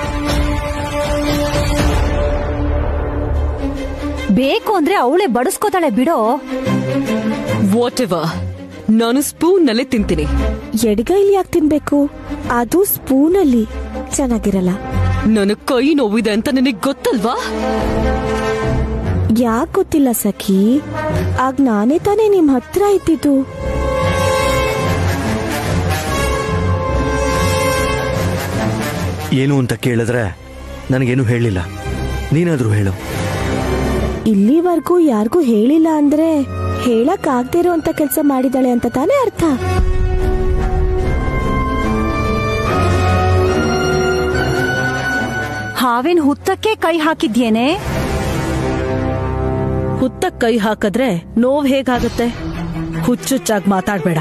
ಬೇಕು ಅಂದ್ರೆ ಅವಳೇ ಬಡಿಸ್ಕೋತಾಳೆ ಬಿಡೋ ವಾಟ್ ಎವರ್ ನಾನು ಸ್ಪೂನ್ ನಲ್ಲೇ ತಿಂತೀನಿ ಎಡಗೈಲಿ ಯಾಕೆ ತಿನ್ಬೇಕು ಅದು ಸ್ಪೂನಲ್ಲಿ ಚೆನ್ನಾಗಿರಲ್ಲ ನನ್ನ ಕೈ ನೋವಿದೆ ಅಂತ ನಿನಗೆ ಗೊತ್ತಲ್ವಾ ಯಾಕೆ ಗೊತ್ತಿಲ್ಲ ಸಖಿ ಆಗ ನಾನೇ ತಾನೇ ನಿಮ್ ಹತ್ರ ಇದ್ದಿದ್ದು ಏನು ಅಂತ ಕೇಳಿದ್ರೆ ನನಗೇನು ಹೇಳಿಲ್ಲ ನೀನಾದ್ರೂ ಹೇಳು ಇಲ್ಲಿವರೆಗೂ ಯಾರಿಗೂ ಹೇಳಿಲ್ಲ ಅಂದ್ರೆ ಹೇಳಕ್ ಆಗದೆ ಇರೋಂತ ಕೆಲಸ ಮಾಡಿದಾಳೆ ಅಂತ ತಾನೇ ಅರ್ಥ ಹಾವಿನ ಹುತ್ತಕ್ಕೆ ಕೈ ಹಾಕಿದ್ಯೇನೆ ಹುತ್ತ ಕೈ ಹಾಕಿದ್ರೆ ನೋವ್ ಹೇಗಾಗತ್ತೆ ಹುಚ್ಚುಚ್ಚಾಗಿ ಮಾತಾಡ್ಬೇಡ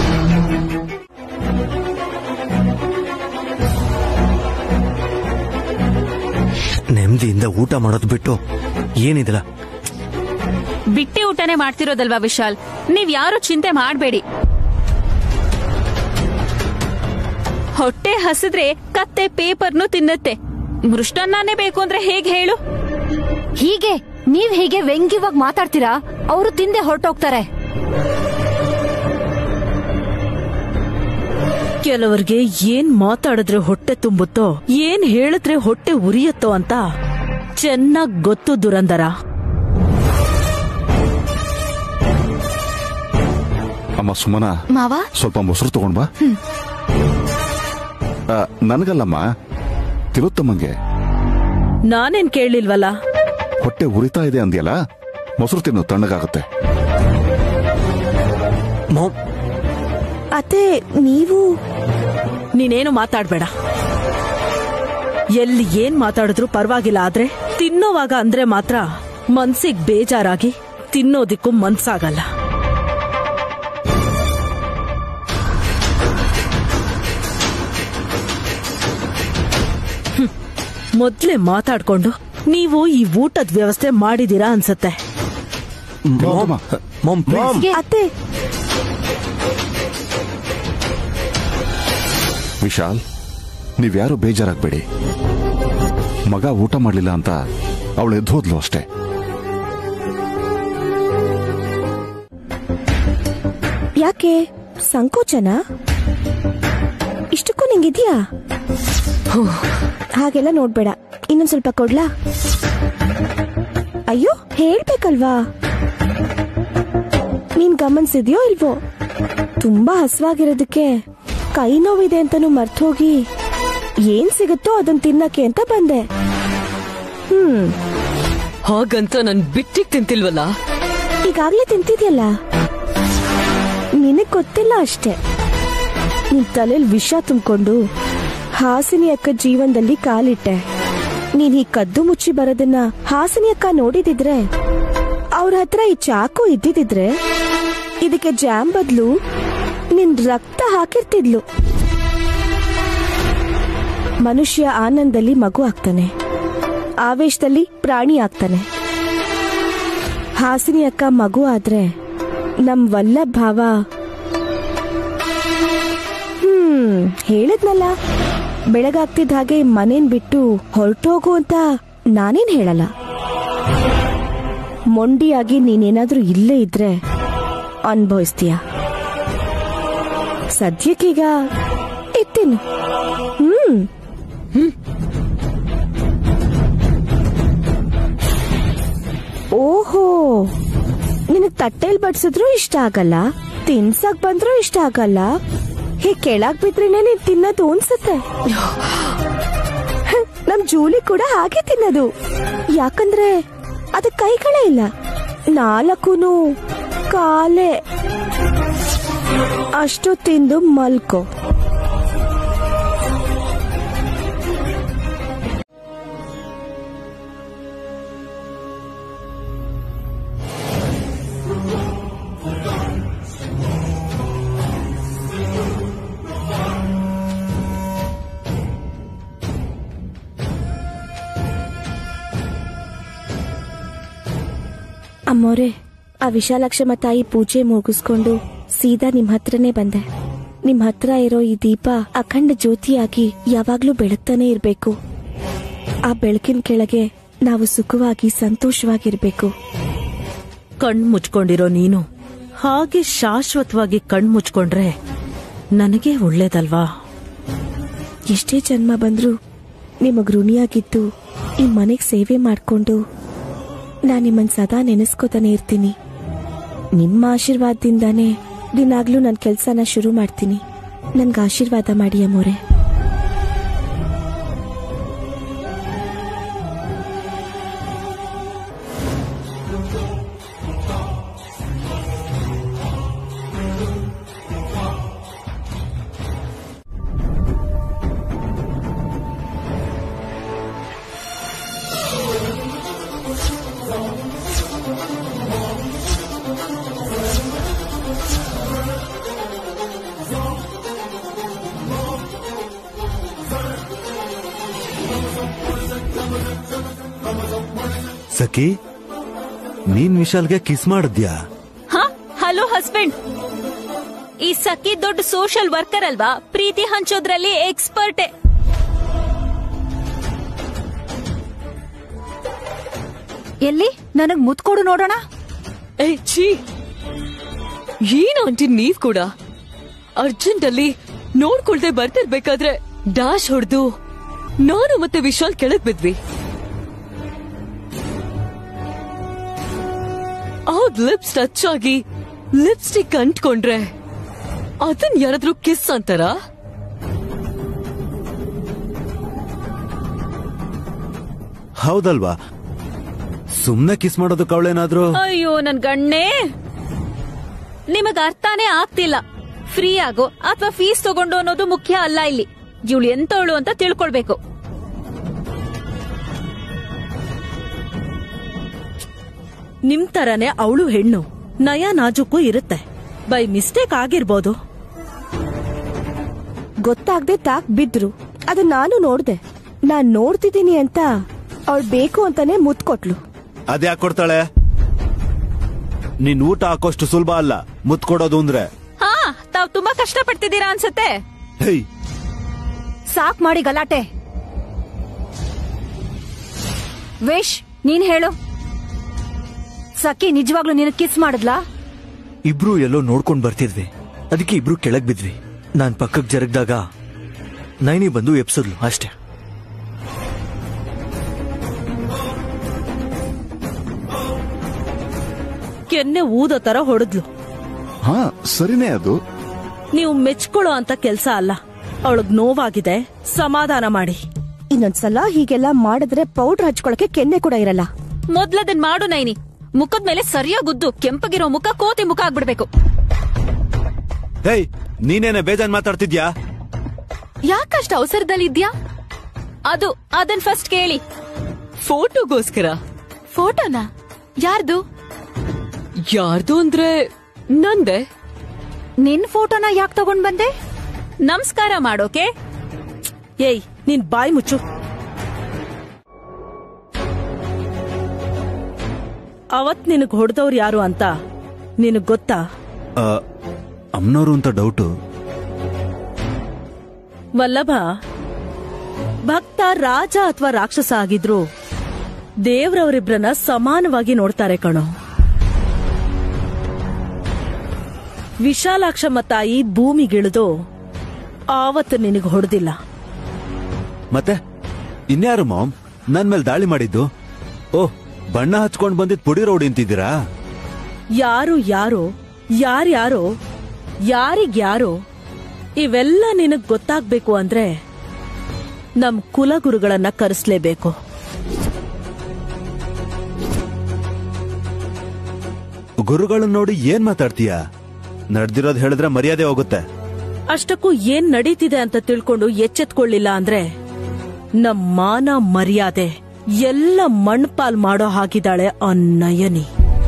ನೆಮ್ಮದಿಯಿಂದ ಊಟ ಮಾಡೋದು ಬಿಟ್ಟು ಏನಿದಿಲ್ಲ ಬಿಟ್ಟಿ ಊಟನೇ ಮಾಡ್ತಿರೋದಲ್ವಾ ವಿಶಾಲ್ ನೀವ್ ಯಾರು ಚಿಂತೆ ಮಾಡ್ಬೇಡಿ ಹೊಟ್ಟೆ ಹಸಿದ್ರೆ ಕತ್ತೆ ಪೇಪರ್ನು ತಿನ್ನುತ್ತೆ ಮೃಷ್ಟನ್ನಾನೇ ಬೇಕು ಅಂದ್ರೆ ಹೇಗ್ ಹೇಳು ಹೀಗೆ ನೀವ್ ಹೀಗೆ ವ್ಯಂಗ್ಯವಾಗಿ ಮಾತಾಡ್ತೀರಾ ಅವರು ತಿಂದೆ ಹೊರಟೋಗ್ತಾರೆ ಕೆಲವರಿಗೆ ಏನ್ ಮಾತಾಡಿದ್ರೆ ಹೊಟ್ಟೆ ತುಂಬುತ್ತೋ ಏನ್ ಹೇಳಿದ್ರೆ ಹೊಟ್ಟೆ ಉರಿಯುತ್ತೋ ಅಂತ ಚೆನ್ನಾಗ್ ಗೊತ್ತು ದುರಂದರ ಅಮ್ಮ ಸುಮನ ಮಾವ ಸ್ವಲ್ಪ ಮೊಸರು ತಗೊಂಡ್ ಬಾ ಆ, ನನಗಲ್ಲಮ್ಮ ತಿಲೋತ್ತಮ್ಮಂಗೆ ನಾನೇನ್ ಕೇಳಿಲ್ವಲ್ಲ ಹೊಟ್ಟೆ ಉರಿತಾ ಇದೆ ಅಂದ್ಯಲ್ಲ ಮೊಸರು ತಿನ್ನು ತಣ್ಣಗಾಗುತ್ತೆ ಮಾಮ್ ಅತ್ತೆ ನೀವು ನೀನೇನು ಮಾತಾಡ್ಬೇಡ ಎಲ್ಲಿ ಏನ್ ಮಾತಾಡಿದ್ರು ಪರವಾಗಿಲ್ಲ ಆದ್ರೆ ತಿನ್ನೋವಾಗ ಅಂದ್ರೆ ಮಾತ್ರ ಮನ್ಸಿಗ್ ಬೇಜಾರಾಗಿ ತಿನ್ನೋದಿಕ್ಕೂ ಮನ್ಸಾಗಲ್ಲ ಹ್ಮ್. ಮೊದ್ಲೇ ಮಾತಾಡ್ಕೊಂಡು ನೀವು ಈ ಊಟದ ವ್ಯವಸ್ಥೆ ಮಾಡಿದೀರಾ ಅನ್ಸತ್ತೆ ತಿಲೋತ್ತಮ ಮಾಮ್ ಪ್ಲೀಸ್ ಅತ್ತೆ ವಿಶಾಲ್ ನೀವ್ಯಾರು ಬೇಜಾರಾಗ್ಬೇಡಿ ಮಗ ಊಟ ಮಾಡ್ಲಿಲ್ಲ ಅಂತ ಅವಳು ಎದ್ದೋದ್ಲು ಅಷ್ಟೇ ಯಾಕೆ ಸಂಕೋಚನ ಇಷ್ಟಕ್ಕೂ ನಿಂಗಿದ್ಯಾ ಹಾಗೆಲ್ಲ ನೋಡ್ಬೇಡ ಇನ್ನೊಂದ್ ಸ್ವಲ್ಪ ಕೊಡ್ಲಾ ಅಯ್ಯೋ ಹೇಳ್ಬೇಕಲ್ವಾ ನೀನ್ ಗಮನಿಸಿದ್ಯೋ ಇಲ್ವೋ ತುಂಬಾ ಹಸ್ವಾಗಿರೋದಕ್ಕೆ ಕೈ ನೋವಿದೆ ಅಂತಾನು ಮರ್ತೋಗಿ ಏನ್ ಸಿಗುತ್ತೋ ಅದನ್ನ ತಿನ್ನಕ್ಕೆ ಅಂತ ಬಂದೆ ಹ್ಮ್ ಹಾಗಂತ ನನ್ ಬಿಟ್ಟಿಗ್ ತಿಂತಿಲ್ವಲ್ಲ ಈಗಾಗ್ಲೇ ತಿಂತಿದ್ಯಲ್ಲ ನಿನಗ್ ಗೊತ್ತಿಲ್ಲ ಅಷ್ಟೇ ನಿನ್ ತಲೆಲ್ ವಿಷ ತುಂಬಿಕೊಂಡು ಹಾಸಿನಿ ಅಕ್ಕ ಜೀವನದಲ್ಲಿ ಕಾಲಿಟ್ಟೆ ನೀನ್ ಈ ಕದ್ದು ಮುಚ್ಚಿ ಬರೋದನ್ನ ಹಾಸಿನಿ ಅಕ್ಕ ನೋಡಿದಿದ್ರೆ ಅವ್ರ ಹತ್ರ ಈ ಚಾಕು ಇದ್ದಿದ್ರೆ ಇದಕ್ಕೆ ಜಾಮ್ ಬದ್ಲು ನಿನ್ ರಕ್ತ ಹಾಕಿರ್ತಿದ್ಲು ಮನುಷ್ಯ ಆನಂದಲ್ಲಿ ಮಗು ಆಗ್ತಾನೆ ಆವೇಶದಲ್ಲಿ ಪ್ರಾಣಿ ಆಗ್ತಾನೆ ಹಾಸಿನಿ ಅಕ್ಕ ಮಗು ಆದ್ರೆ ನಮ್ ವಲ್ಲಭ ಭಾವ ಹ್ಮ್ ಹೇಳಿದ್ನಲ್ಲ ಬೆಳಗಾಗ್ತಿದ್ದ ಹಾಗೆ ಮನೇನ್ ಬಿಟ್ಟು ಹೊರಟೋಗು ಅಂತ ನಾನೇನ್ ಹೇಳಲ್ಲ ಮೊಂಡಿಯಾಗಿ ನೀನೇನಾದ್ರೂ ಇಲ್ಲೇ ಇದ್ರೆ ಅನ್ಭವಿಸ್ತೀಯ ಸದ್ಯಕ್ಕೀಗ ಇತ್ತೀನಿ ಹ್ಮ್ ಓಹೋ ನಿನಗ್ ತಟ್ಟೆಲ್ ಬಡ್ಸಿದ್ರು ಇಷ್ಟ ಆಗಲ್ಲ ತಿನ್ಸಕ್ ಬಂದ್ರು ಇಷ್ಟ ಆಗಲ್ಲ ಹೀಗ್ ಕೆಳಗ್ ಬಿದ್ರೇನೆ ನೀನ್ ತಿನ್ನೋದು ಅನ್ಸುತ್ತೆ ಹ್ಮ್, ನಮ್ ಜೂಲಿ ಕೂಡ ಹಾಗೆ ತಿನ್ನೋದು ಯಾಕಂದ್ರೆ ಅದ ಕೈಗಳೇ ಇಲ್ಲ ನಾಲ್ಕೂನು ಕಾಲೇ ಅಷ್ಟು ತಿಂದು ಮಲ್ಕೋ ಅಮ್ಮೋರೆ ಆ ವಿಶಾಲಾಕ್ಷಮ್ಮ ತಾಯಿ ಪೂಜೆ ಮುಗಿಸ್ಕೊಂಡು ಸೀದಾ ನಿಮ್ ಹತ್ರನೇ ಬಂದೆ ನಿಮ್ ಹತ್ರ ಇರೋ ಈ ದೀಪ ಅಖಂಡ ಜ್ಯೋತಿಯಾಗಿ ಯಾವಾಗ್ಲೂ ಬೆಳಗ್ತಾನೆ ಇರ್ಬೇಕು ಆ ಬೆಳಕಿನ ಕೆಳಗೆ ನಾವು ಸುಖವಾಗಿ ಸಂತೋಷವಾಗಿರ್ಬೇಕು ಕಣ್ ಮುಚ್ಕೊಂಡಿರೋ ನೀನು ಹಾಗೆ ಶಾಶ್ವತವಾಗಿ ಕಣ್ ಮುಚ್ಕೊಂಡ್ರೆ ನನಗೆ ಒಳ್ಳೇದಲ್ವಾ ಎಷ್ಟೇ ಜನ್ಮ ಬಂದ್ರು ನಿಮಗ್ ಋಣಿಯಾಗಿದ್ದು ಈ ಮನೆಗ್ ಸೇವೆ ಮಾಡ್ಕೊಂಡು ನಾನ್ ನಿಮ್ಮನ್ ಸದಾ ನೆನೆಸ್ಕೋತಾನೆ ಇರ್ತೀನಿ ನಿಮ್ಮ ಆಶೀರ್ವಾದದಿಂದಾನೇ ದಿನಾಗ್ಲೂ ನನ್ನ ಕೆಲ್ಸನ ಶುರು ಮಾಡ್ತೀನಿ ನನ್ಗೆ ಆಶೀರ್ವಾದ ಮಾಡಿ ಅಮ್ಮೋರೆ ಸಖಿ ನೀನ್ ವಿಶಾಲ್ಗೆ ಕಿಸ್ ಮಾಡಿದ್ಯಾ ಹ ಹಲೋ ಹಸ್ಬೆಂಡ್ ಈ ಸಖಿ ದೊಡ್ಡ ಸೋಷಿಯಲ್ ವರ್ಕರ್ ಅಲ್ವಾ ಪ್ರೀತಿ ಹಂಚೋದ್ರಲ್ಲಿ ಎಕ್ಸ್ಪರ್ಟೆ ಎಲ್ಲಿ ನನಗ್ ಮುತ್ಕೊಡು ನೋಡೋಣ ಏ ಛೀ ಏನ್ ಆಂಟಿ ನೀವ್ ಕೂಡ ಅರ್ಜೆಂಟ್ ಅಲ್ಲಿ ನೋಡ್ಕೊಳ್ದೆ ಬರ್ತಿರ್ಬೇಕಾದ್ರೆ ಡಾಶ್ ಹೊಡೆದು ನಾನು ಮತ್ತೆ ವಿಶಾಲ್ ಕೆಳಗ್ ಬಿದ್ವಿ ಆಗ್ ಲಿಪ್ಸ್ ಟಚ್ ಆಗಿ ಲಿಪ್ಸ್ಟಿಕ್ ಅಂಟ್ಕೊಂಡ್ರೆ ಅದನ್ ಯಾರಾದ್ರೂ ಕಿಸ್ ಅಂತಾರ ಹೌದಲ್ವಾ ಸುಮ್ನೆ ಕಿಸ್ ಮಾಡೋದಕ್ಕೆ ಅವಳೇನಾದ್ರೂ ಅಯ್ಯೋ ನನ್ ಗಣ್ಣೆ ನಿಮಗ್ ಅರ್ಥನೇ ಆಗ್ತಿಲ್ಲ ಫ್ರೀ ಆಗೋ ಅಥವಾ ಫೀಸ್ ತಗೊಂಡು ಅನ್ನೋದು ಮುಖ್ಯ ಅಲ್ಲ ಇಲ್ಲಿ ಇವಳು ಎಂತವಳು ಅಂತ ತಿಳ್ಕೊಳ್ಬೇಕು ನಿಮ್ ತರನೇ ಅವಳು ಹೆಣ್ಣು ನಯ ನಾಜುಕು ಇರುತ್ತೆ ಬೈ ಮಿಸ್ಟೇಕ್ ಆಗಿರ್ಬೋದು ಗೊತ್ತಾಗ್ದೆ ತಾಕ್ ಬಿದ್ರು ಅದು ನಾನು ನೋಡ್ದೆ ನಾನ್ ನೋಡ್ತಿದ್ದೀನಿ ಅಂತ ಅವಳು ಬೇಕು ಅಂತಾನೆ ಮುತ್ ಕೊಟ್ಲು ಅದ್ಯಾಕ್ ಕೊಡ್ತಾಳೆ ನಿನ್ ಊಟ ಹಾಕೋಷ್ಟು ಸುಲಭ ಅಲ್ಲ ಮುತ್ ಕೊಡೋದು ಅಂದ್ರೆ ಹಾ ತಾವ್ ತುಂಬಾ ಕಷ್ಟ ಪಡ್ತಿದ್ದೀರಾ ಅನ್ಸತ್ತೆ ಹೇ ಸಾಕ್ ಮಾಡಿ ಗಲಾಟೆ ವೇಶ್ ನೀನ್ ಹೇಳು ಸಖಿ ನಿಜವಾಗ್ಲೂ ನಿನಗ್ ಕಿಸ್ ಮಾಡಿದ್ಲಾ ಇಬ್ರು ಎಲ್ಲೋ ನೋಡ್ಕೊಂಡ್ ಬರ್ತಿದ್ವಿ ಅದಕ್ಕೆ ಇಬ್ರು ಕೆಳಗ್ ಬಿದ್ವಿ ನಾನ್ ಪಕ್ಕಕ್ ಜರಗ್ದಾಗ ನೈನಿ ಬಂದು ಎಪ್ಸದ್ಲು ಅಷ್ಟೇ ಕೆನ್ನೆ ಊದೋ ತರ ಹೊಡೆದ್ಲು ಹಾ ಸರಿನೇ ಅದು ನೀವು ಮೆಚ್ಕೊಳ್ಳೋ ಅಂತ ಕೆಲ್ಸ ಅಲ್ಲ ಅವಳಗ್ ನೋವಾಗಿದೆ ಸಮಾಧಾನ ಮಾಡಿ ಇನ್ನೊಂದ್ಸಲ ಹೀಗೆಲ್ಲ ಮಾಡಿದ್ರೆ ಪೌಡರ್ ಹಚ್ಕೊಳಕ್ಕೆ ಕೆನ್ನೆ ಕೂಡ ಇರಲ್ಲ ಮೊದ್ಲದನ್ ಮಾಡು ನೈನಿ ಮುಖದ ಮೇಲೆ ಸರಿಯಾಗಿ ಗುದ್ದು ಕೆಂಪಗಿರೋ ಮುಖ ಕೋತಿ ಮುಖ ಆಗ್ಬಿಡ್ಬೇಕು ಹೇಯ್ ನೀನೇನೆ ಬೇಜಾನ್ ಮಾತಾಡ್ತಿದ್ಯಾ ಯಾಕಷ್ಟು ಅವಸರದಲ್ಲಿದ್ಯಾ ಅದು ಅದನ್ ಫಸ್ಟ್ ಕೇಳಿ ಫೋಟೋಗೋಸ್ಕರ ಫೋಟೋನಾ ಯಾರ್ದು ಯಾರ್ದು ಅಂದ್ರೆ ನಂದೆ ನಿನ್ ಫೋಟೋನ ಯಾಕೆ ತಗೊಂಡ್ ಬಂದೆ ನಮಸ್ಕಾರ ಮಾಡೋಕೆ ಏಯ್ ನೀನ್ ಬಾಯ್ ಮುಚ್ಚು ಅವತ್ ನಿನಗ್ ಹೊಡೆದವ್ರು ಯಾರು ಅಂತ ನಿನಗ್ ಗೊತ್ತಾ ಆ, ಅಮ್ನೋರು ಅಂತ ಡೌಟು ವಲ್ಲಭ ಭಕ್ತ ರಾಜ ಅಥವಾ ರಾಕ್ಷಸ ಆಗಿದ್ರು ದೇವ್ರವರಿಬ್ರನ್ನ ಸಮಾನವಾಗಿ ನೋಡ್ತಾರೆ ಕಣೋ ವಿಶಾಲಾಕ್ಷಮ್ಮ ತಾಯಿ ಭೂಮಿಗಿಳಿದು ಆವತ್ತು ನಿನಗೆ ಹೊಡೆದಿಲ್ಲ ಮತ್ತೆ ಇನ್ಯಾರು ಮಾಮ್ ನನ್ ಮೇಲೆ ದಾಳಿ ಮಾಡಿದ್ದು ಓಹ್ ಬಣ್ಣ ಹಚ್ಕೊಂಡ್ ಬಂದಿದ್ ಪುಡಿ ರೋಡ್ ಅಂತಿದ್ದೀರಾ ಯಾರು ಯಾರೋ ಯಾರ್ಯಾರೋ ಯಾರಿಗ್ಯಾರೋ ಇವೆಲ್ಲ ನಿನಗ್ ಗೊತ್ತಾಗ್ಬೇಕು ಅಂದ್ರೆ ನಮ್ ಕುಲಗುರುಗಳನ್ನ ಕರೆಸ್ಲೇಬೇಕು ಗುರುಗಳನ್ನ ನೋಡಿ ಏನ್ ಮಾತಾಡ್ತೀಯಾ ನಡ್ದಿರೋದ್ ಹೇಳಿದ್ರೆ ಮರ್ಯಾದೆ ಹೋಗುತ್ತೆ ಅಷ್ಟಕ್ಕೂ ಏನ್ ನಡೀತಿದೆ ಅಂತ ತಿಳ್ಕೊಂಡು ಎಚ್ಚೆತ್ಕೊಳ್ಳಿಲ್ಲ ಅಂದ್ರೆ ನಮ್ ಮಾನ ಮರ್ಯಾದೆ ಎಲ್ಲ ಮಣ್ಪಾಲ್ ಮಾಡೋ ಹಾಕಿದಾಳೆ ಆ ನಯನಿ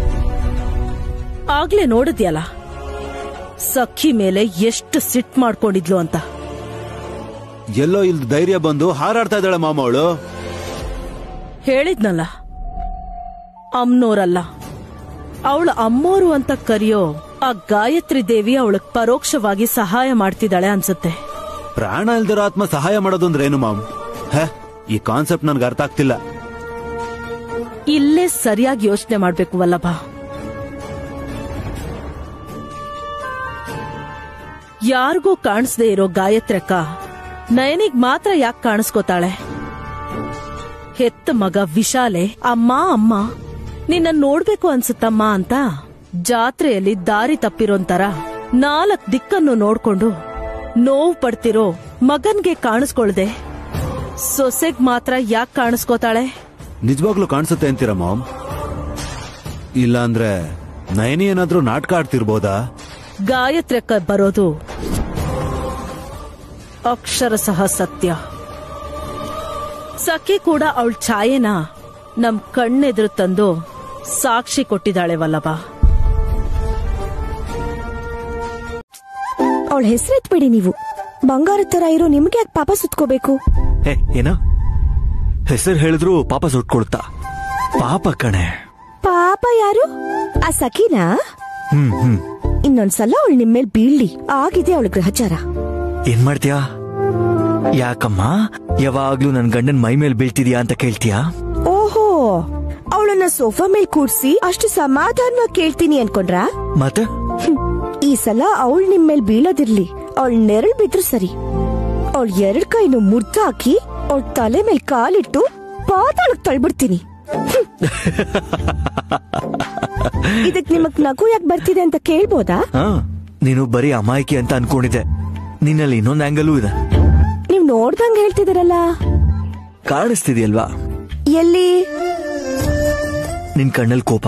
ಆಗ್ಲೇ ನೋಡಿದ್ಯಲ್ಲ ಸಖಿ ಮೇಲೆ ಎಷ್ಟು ಸಿಟ್ ಮಾಡ್ಕೊಂಡಿದ್ಲು ಅಂತ ಎಲ್ಲೋ ಇಲ್ದ ಧೈರ್ಯ ಬಂದು ಹಾರಾಡ್ತಾ ಇದ್ದಾಳೆ ಮಾಮ ಅವಳು ಹೇಳಿದ್ನಲ್ಲ ಅಮ್ನೋರಲ್ಲ ಅವಳ ಅಮ್ಮೋರು ಅಂತ ಕರೆಯೋ ಆ ಗಾಯತ್ರಿ ದೇವಿ ಅವಳಗ್ ಪರೋಕ್ಷವಾಗಿ ಸಹಾಯ ಮಾಡ್ತಿದ್ದಾಳೆ ಅನ್ಸುತ್ತೆ ಪ್ರಾಣ ಇಲ್ದಿರೋ ಆತ್ಮ ಸಹಾಯ ಮಾಡೋದು ಅಂದ್ರೆ ಏನು ಮಾಮ್ ಹೇ ಈ ಕಾನ್ಸೆಪ್ಟ್ ನನ್ಗೆ ಅರ್ಥ ಆಗ್ತಿಲ್ಲ ಇಲ್ಲೇ ಸರಿಯಾಗಿ ಯೋಚನೆ ಮಾಡ್ಬೇಕು ವಲ್ಲಭ ಯಾರಿಗೂ ಕಾಣಿಸ್ದೇ ಇರೋ ಗಾಯತ್ರಕ್ಕ ನಯನಿಗ್ ಮಾತ್ರ ಯಾಕೆ ಕಾಣಿಸ್ಕೋತಾಳೆ ಹೆತ್ತ ಮಗ ವಿಶಾಲೆ ಅಮ್ಮ ಅಮ್ಮ ನಿನ್ನ ನೋಡ್ಬೇಕು ಅನ್ಸುತ್ತಮ್ಮ ಅಂತ ಜಾತ್ರೆಯಲ್ಲಿ ದಾರಿ ತಪ್ಪಿರೋಂತರ ನಾಲ್ಕ್ ದಿಕ್ಕನ್ನು ನೋಡ್ಕೊಂಡು ನೋವು ಪಡ್ತಿರೋ ಮಗನ್ಗೆ ಕಾಣಿಸ್ಕೊಳ್ದೆ ಸೊಸೆಗ್ ಮಾತ್ರ ಯಾಕೆ ಕಾಣಿಸ್ಕೋತಾಳೆ ನಿಜವಾಗ್ಲೂ ಕಾಣಿಸುತ್ತೆ ಅಂತೀರ ಮಾಮ್ ಇಲ್ಲ ಅಂದ್ರೆ ನಯನಿ ಏನಾದ್ರೂ ನಾಟಕ ಆಡ್ತಿರ್ಬೋದಾ ಗಾಯತ್ರಕ್ಕ ಬರೋದು ಅಕ್ಷರಶಃ ಸತ್ಯ ಸಖಿ ಕೂಡ ಅವಳ ಛಾಯೆನ ನಮ್ ಕಣ್ಣೆದುರು ತಂದು ಸಾಕ್ಷಿ ಕೊಟ್ಟಿದ್ದಾಳೆ ವಲ್ಲಭ ಅವಳ ಹೆಸರೆತ್ಬೇಡಿ ನೀವು ಬಂಗಾರ ತರ ಇರೋ ನಿಮ್ಗೆ ಯಾಕೆ ಪಾಪ ಸುತ್ಕೋಬೇಕು ಹೇ ಏನ ಹೆಸರು ಹೇಳಿದ್ರು ಪಾಪ ಸುಟ್ಕೊಳ್ತಾ ಪಾಪ ಕಣೆ ಪಾಪ ಯಾರು ಆ ಸಖಿನಾ ಹ್ಮ್ ಹ್ಮ್ ಇನ್ನೊಂದ್ಸಲ ಅವಳು ನಿಮ್ಮೇಲ್ ಬೀಳ್ಲಿ ಆಗಿದೆ ಅವಳ ಗ್ರಹಚಾರ ಏನ್ ಮಾಡ್ತೀಯಾ ಯಾಕಮ್ಮ ಯಾವಾಗ್ಲೂ ನನ್ ಗಂಡನ್ ಮೈ ಮೇಲೆ ಬೀಳ್ತಿದ್ಯಾ ಅಂತ ಕೇಳ್ತೀಯಾ ಓಹೋ ಅವಳನ್ನ ಸೋಫಾ ಮೇಲ್ ಕೂಡ್ಸಿ ಅಷ್ಟು ಸಮಾಧಾನವಾಗಿ ಕೇಳ್ತೀನಿ ಅನ್ಕೊಂಡ್ರಾ ಮತ್ತೆ ಹ್ಮ್. ಈ ಸಲ ಅವಳು ನಿಮ್ ಮೇಲ್ ಬೀಳೋದಿರ್ಲಿ ಅವಳ ನೆರಳು ಬಿದ್ರು ಸರಿ ಅವಳ ಎರಡ್ ಕೈನು ಮುರ್ದಾಕಿ ಅವಳ ತಲೆ ಮೇಲೆ ಕಾಲಿಟ್ಟು ಪಾತಾಳಕ್ ತಳ್ಬಿಡ್ತೀನಿ ಹ್ಮ್. ಇದಕ್ ನಿಮಗ್ ನಗು ಯಾಕೆ ಬರ್ತಿದೆ ಅಂತ ಕೇಳ್ಬೋದಾ ಹಾ ನೀನು ಬರೀ ಅಮಾಯಕಿ ಅಂತ ಅನ್ಕೊಂಡಿದ್ದೆ ನಿನ್ನಲ್ಲಿ ಇನ್ನೊಂದ್ ಆಂಗಲೂ ಇದೆ ನೀವ್ ನೋಡ್ದಂಗ್ ಹೇಳ್ತಿದ್ದೀರಲ್ಲ ಕಾಣಿಸ್ತಿದ್ಯಲ್ವಾ ಎಲ್ಲಿ ನಿನ್ ಕಣ್ಣಲ್ ಕೋಪ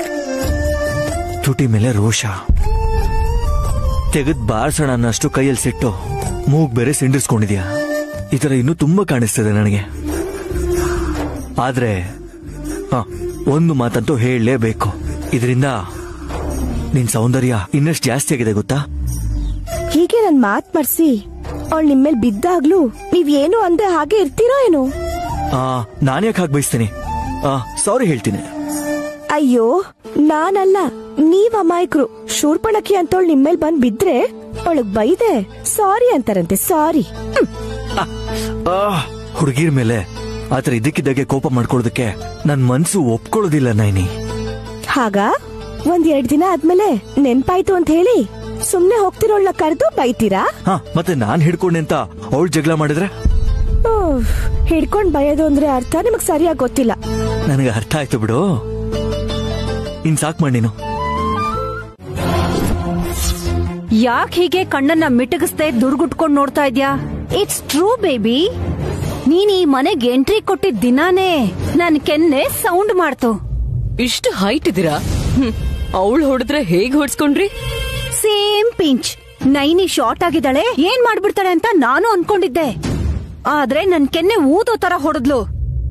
ತುಟಿ ಮೇಲೆ ರೋಷ ತೆಗೆದ್ ಬಾರ್ಸೋಣ ಅನ್ನಷ್ಟು ಕೈಯಲ್ಲಿ ಸಿಟ್ಟು ಮೂಗ್ ಬೇರೆ ಸಿಂಡಿಸ್ಕೊಂಡಿದ್ಯಾ ಈ ತರ ಇನ್ನೂ ತುಂಬಾ ಕಾಣಿಸ್ತದೆ ನನಗೆ ಆದ್ರೆ ಹ ಒಂದು ಮಾತಂತೂ ಹೇಳಲೇಬೇಕು ಇದರಿಂದ ನಿನ್ ಸೌಂದರ್ಯ ಇನ್ನಷ್ಟು ಜಾಸ್ತಿ ಆಗಿದೆ ಗೊತ್ತಾ ಹೀಗೆ ನನ್ ಮಾತ್ ಮರ್ಸಿ ಅವಳು ನಿಮ್ಮೇಲ್ ಬಿದ್ದಾಗ್ಲೂ ನೀವ್ ಏನು ಅಂದೆ ಹಾಗೆ ಇರ್ತೀರೋ ಏನು ಆ ನಾನ್ಯಾಕೆ ಹಾಗೆ ಬಯಸ್ತೀನಿ ಆ ಸಾರಿ ಹೇಳ್ತೀನಿ ಅಯ್ಯೋ ನಾನಲ್ಲ ನೀವ್ ಅಮಾಯಕರು ಶೂರ್ಪಣಕಿ ಅಂತವಳು ನಿಮ್ಮೇಲ್ ಬಂದ್ ಬಿದ್ರೆ ಅವಳಗ್ ಬೈದೆ ಸಾರಿ ಅಂತಾರಂತೆ ಸಾರಿ ಹುಡುಗಿರ್ ಮೇಲೆ ಆತರ ಇದಕ್ಕಿದ್ದಾಗೆ ಕೋಪ ಮಾಡ್ಕೊಳ್ಳೋದಕ್ಕೆ ನನ್ ಮನ್ಸು ಒಪ್ಕೊಳ್ಳೋದಿಲ್ಲ ನೈನಿ ಹಾಗ ಒಂದ್ ಎರಡ್ ದಿನ ಆದ್ಮೇಲೆ ನೆನ್ಪಾಯ್ತು ಅಂತ ಹೇಳಿ ಸುಮ್ನೆ ಹೋಗ್ತಿರೋಳ್ನ ಕರೆದು ಬೈತೀರಾ ಹಾ ಮತ್ತೆ ನಾನ್ ಹಿಡ್ಕೊಂಡೆ ಅಂತ ಅವಳು ಜಗಳ ಮಾಡಿದ್ರೆ ಉಫ್, ಹಿಡ್ಕೊಂಡ್ ಬಯೋದು ಅಂದ್ರೆ ಅರ್ಥ ನಿಮಗ್ ಸರಿಯಾಗಿ ಗೊತ್ತಿಲ್ಲ ನನಗೆ ಅರ್ಥ ಆಯ್ತು ಬಿಡು ಇನ್ ಸಾಕ್ ಮಾಡಿ ನೀನು ಯಾಕ್ ಹೀಗೆ ಕಣ್ಣನ್ನ ಮಿಟಗಿಸ್ದೆ ದುರ್ಗುಟ್ಕೊಂಡ್ ನೋಡ್ತಾ ಇದ್ಯಾ ಇಟ್ಸ್ ಟ್ರೂ ಬೇಬಿ ನೀನ್ ಈ ಮನೆಗೆ ಎಂಟ್ರಿ ಕೊಟ್ಟಿದ್ ದಿನಾನೇ ನನ್ ಕೆನ್ನೆ ಸೌಂಡ್ ಮಾಡ್ತು ಇಷ್ಟು ಹೈಟ್ ಇದೀರಾ ಅವಳು ಹೊಡೆದ್ರೆ ಹೇಗ್ ಹೊಡ್ಸ್ಕೊಂಡ್ರಿ ಸೇಮ್ ಪಿಂಚ್ ನೈನಿ ಶಾರ್ಟ್ ಆಗಿದ್ದಾಳೆ ಏನ್ ಮಾಡ್ಬಿಡ್ತಾಳೆ ಅಂತ ನಾನು ಅನ್ಕೊಂಡಿದ್ದೆ ಆದ್ರೆ ನನ್ ಕೆನ್ನೆ ಊದೋ ತರ ಹೊಡೆದ್ಲು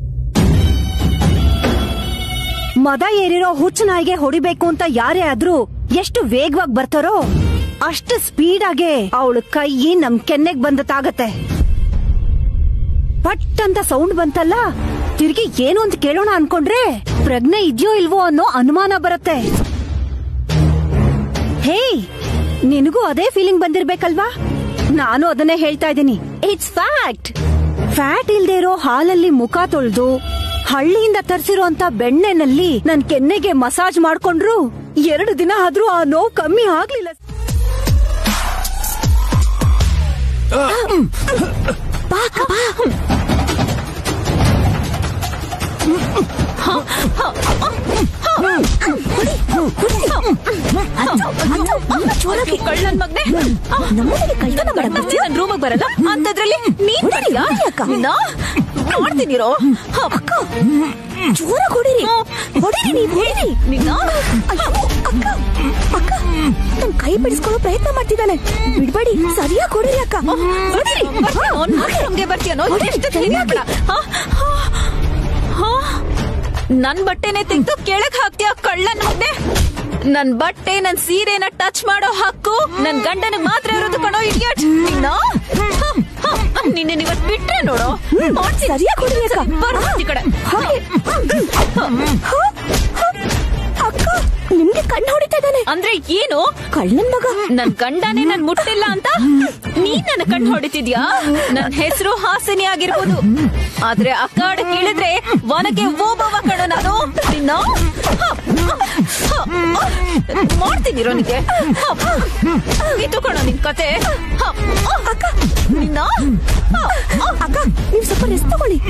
ಮದ ಏರಿರೋ ಹುಚ್ಚ ನಾಯಿಗೆ ಹೊಡಿಬೇಕು ಅಂತ ಯಾರೇ ಆದ್ರೂ ಎಷ್ಟು ವೇಗವಾಗಿ ಬರ್ತಾರೋ ಅಷ್ಟು ಸ್ಪೀಡ್ ಆಗಿ ಅವಳ ಕೈ ನಮ್ ಕೆನ್ನೆಗ್ ಬಂದತಾಗತ್ತೆ ಪಟ್ ಅಂತ ಸೌಂಡ್ ಬಂತಲ್ಲ ತಿರ್ಗಿ ಏನು ಅಂತ ಕೇಳೋಣ ಅನ್ಕೊಂಡ್ರೆ ಪ್ರಜ್ಞೆ ಇದ್ಯೋ ಇಲ್ವೋ ಅನ್ನೋ ಅನುಮಾನ ಬರುತ್ತೆ ಹೇ ನಿನಗೂ ಅದೇ ಫೀಲಿಂಗ್ ಬಂದಿರ್ಬೇಕಲ್ವಾ ನಾನು ಅದನ್ನೇ ಹೇಳ್ತಾ ಇದ್ದೀನಿ ಇಟ್ಸ್ ಫ್ಯಾಕ್ಟ್ ಫ್ಯಾಟ್ ಇಲ್ದೇ ಇರೋ ಹಾಲಲ್ಲಿ ಮುಖ ತೊಳೆದು ಹಳ್ಳಿಯಿಂದ ತರಿಸಿರೋ ಅಂತ ಬೆಣ್ಣೆನಲ್ಲಿ ನನ್ ಕೆನ್ನೆಗೆ ಮಸಾಜ್ ಮಾಡ್ಕೊಂಡ್ರು ಎರಡು ದಿನ ಆದ್ರೂ ಆ ನೋವು ಕಮ್ಮಿ ಆಗ್ಲಿಲ್ಲ ಬಾ ಅಕ್ಕ, ಬಾ. ಕಳ್ಳನ್ ಮಗ್ನೆ ನನ್ ರೂಮಿಗೆ ಬರಲ್ಲ ಅಂತದ್ರಲ್ಲಿ ನೀನ್ ಬರ್ತೀಯಾ? ನಾ? ನೋಡ್ತೀನಿರೋ ಅಕ್ಕ ಜೋರ ಹೊಡಿರಿ ಹೊಡಿರಿ ನೀವು ಹೊಡಿರಿ ನಿನ್ನ ಅಯ್ಯೋ, ಅಕ್ಕ ಅಕ್ಕ ನನ್ ಕೈ ಬಿಡಿಸ್ಕೊಳ್ಳೋ ಪ್ರಯತ್ನ ಮಾಡ್ತಿದ್ದಾನೆ ಬಿಡ್ಬೇಡಿ ಸರಿಯಾಗಿ ಹೊಡಿರಿ ಅಕ್ಕ ಹೊಡಿರಿ ನಮ್ಗೆ ಬರ್ತೀಯನೋ ಎಷ್ಟು ತಿಳಿಬೇಡ ನನ್ ಬಟ್ಟೆನೆ ತೆಗ್ದು ಕೆಳಗ್ ಹಾಕ್ತೀಯ ಕಳ್ಳನ್ ಮಗ್ನೆ ನನ್ ಬಟ್ಟೆ ನನ್ ಸೀರೆನ ಟಚ್ ಮಾಡೋ ಹಕ್ಕು ನನ್ ಗಂಡನಿಗೆ ಮಾತ್ರ ಇರೋದು ಕಣೋ ಇಡಿಯಟ್ ನಿನ್ನೆ ಇವತ್ ಬಿಟ್ರೆ ನೋಡೋ ನೋಡ್ತೀನಿ. ಸರಿಯಾಗಿ ಹೊಡಿರಿ ಅಕ್ಕ ಬರ್ರು ಈ ಕಡೆ ಹಾಗೆ ಅಕ್ಕ ನಿಮ್ಗೆ ಕಣ್ಣು ಹೊಡಿತಾ ಇದ್ದಾನೆ ಅಂದ್ರೆ ಏನು ಕಳ್ಳನ್ ಮಗ ನನ್ ಗಂಡನೇ ನನ್ ಮುಟ್ಟಿಲ್ಲ ಅಂತ ನೀನ್ ನನ್ನ ಕಣ್ಣು ಹೊಡಿತಿದ್ಯಾ ನನ್ ಹೆಸರು ಹಾಸಿನಿ ಆಗಿರ್ಬೋದು ಆದ್ರೆ ಆ ಕಾಡ್ ಕೇಳಿದ್ರೆ ಒನಗೆ ಓಬವ ಕಣ ನಾನು ನಿನ್ನ ಮಾಡ್ತೀನಿ ನಿಗೆ ಇದು ಕಣ ನಿನ್ ಕತೆ ಅಕ್ಕ ನಿನ್ನ ಅಕ್ಕ ನೀವ್ ಸ್ವಲ್ಪ ರೆಸ್ಟ್ ತಗೊಳ್ಳಿ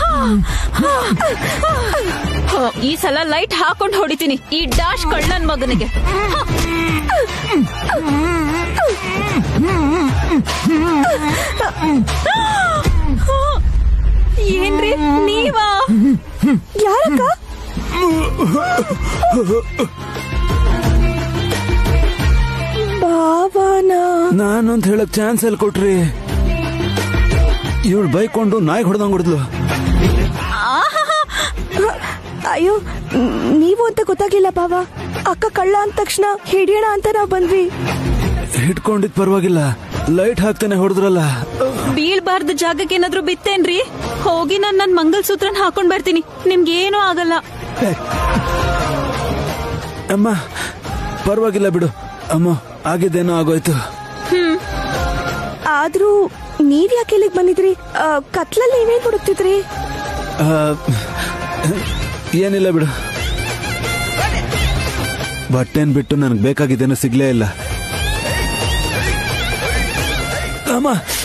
ಈ ಸಲ ಲೈಟ್ ಹಾಕೊಂಡ್ ಹೊಡಿತೀನಿ ಈ ಡಾಶ್ ಕಳ್ಳನ್ ಮಗನಿಗೆ ಏನ್ರಿ ನೀವಾ ಯಾರಕ್ಕ ಬಾಬಾನ ನಾನೊಂದ್ ಹೇಳಕ್ ಚಾನ್ಸ್ ಎಲ್ಲಿ ಕೊಟ್ರಿ ಇವಳು ಬೈಕೊಂಡು ನಾಯಿ ಹೊಡೆದಂಗ್ ಹೊಡೆದ್ಲು ಅಯ್ಯೋ ನ್- ನೀವು ಅಂತ ಗೊತ್ತಾಗ್ಲಿಲ್ಲ ಬಾವ ಅಕ್ಕ ಕಳ್ಳ ಅಂದ ತಕ್ಷಣ ಹಿಡಿಯೋಣ ಅಂತ ನಾವ್ ಬಂದ್ವಿ ಹಿಡ್ಕೊಂಡಿದ್ ಪರವಾಗಿಲ್ಲ ಲೈಟ್ ಹಾಕ್ತಾನೆ ಹೊಡೆದ್ರಲ್ಲ ಬೀಳ್ಬಾರ್ದ ಜಾಗಕ್ಕೆ ಏನಾದ್ರೂ ಬಿತ್ತೇನ್ರಿ ಹೋಗಿ ನಾನ್ ನನ್ ಮಂಗಲ್ಸೂತ್ರನ್ ಹಾಕೊಂಡ್ ಬರ್ತೀನಿ ನಿಮ್ಗೆ ಏನೂ ಆಗಲ್ಲ ಅಮ್ಮ ಪರವಾಗಿಲ್ಲ ಬಿಡು ಅಮ್ಮ ಆಗಿದ್ದೇನೋ ಆಗೋಯ್ತು ಆದ್ರೂ ನೀವ್ ಯಾಕೆ ಇಲ್ಲಿಗ್ ಬಂದಿದ್ರಿ ಆ, ಕತ್ಲಲ್ಲಿ ನೀವೇನ್ ಹುಡುಕ್ತಿದ್ರಿ ಆ, ಏನಿಲ್ಲ ಬಿಡು ಬಟ್ಟೆನ್ ಬಿಟ್ಟು ನನಗೆ ಬೇಕಾಗಿದ್ದೇನೋ ಸಿಗ್ಲೇ ಇಲ್ಲ ಅಮ್ಮ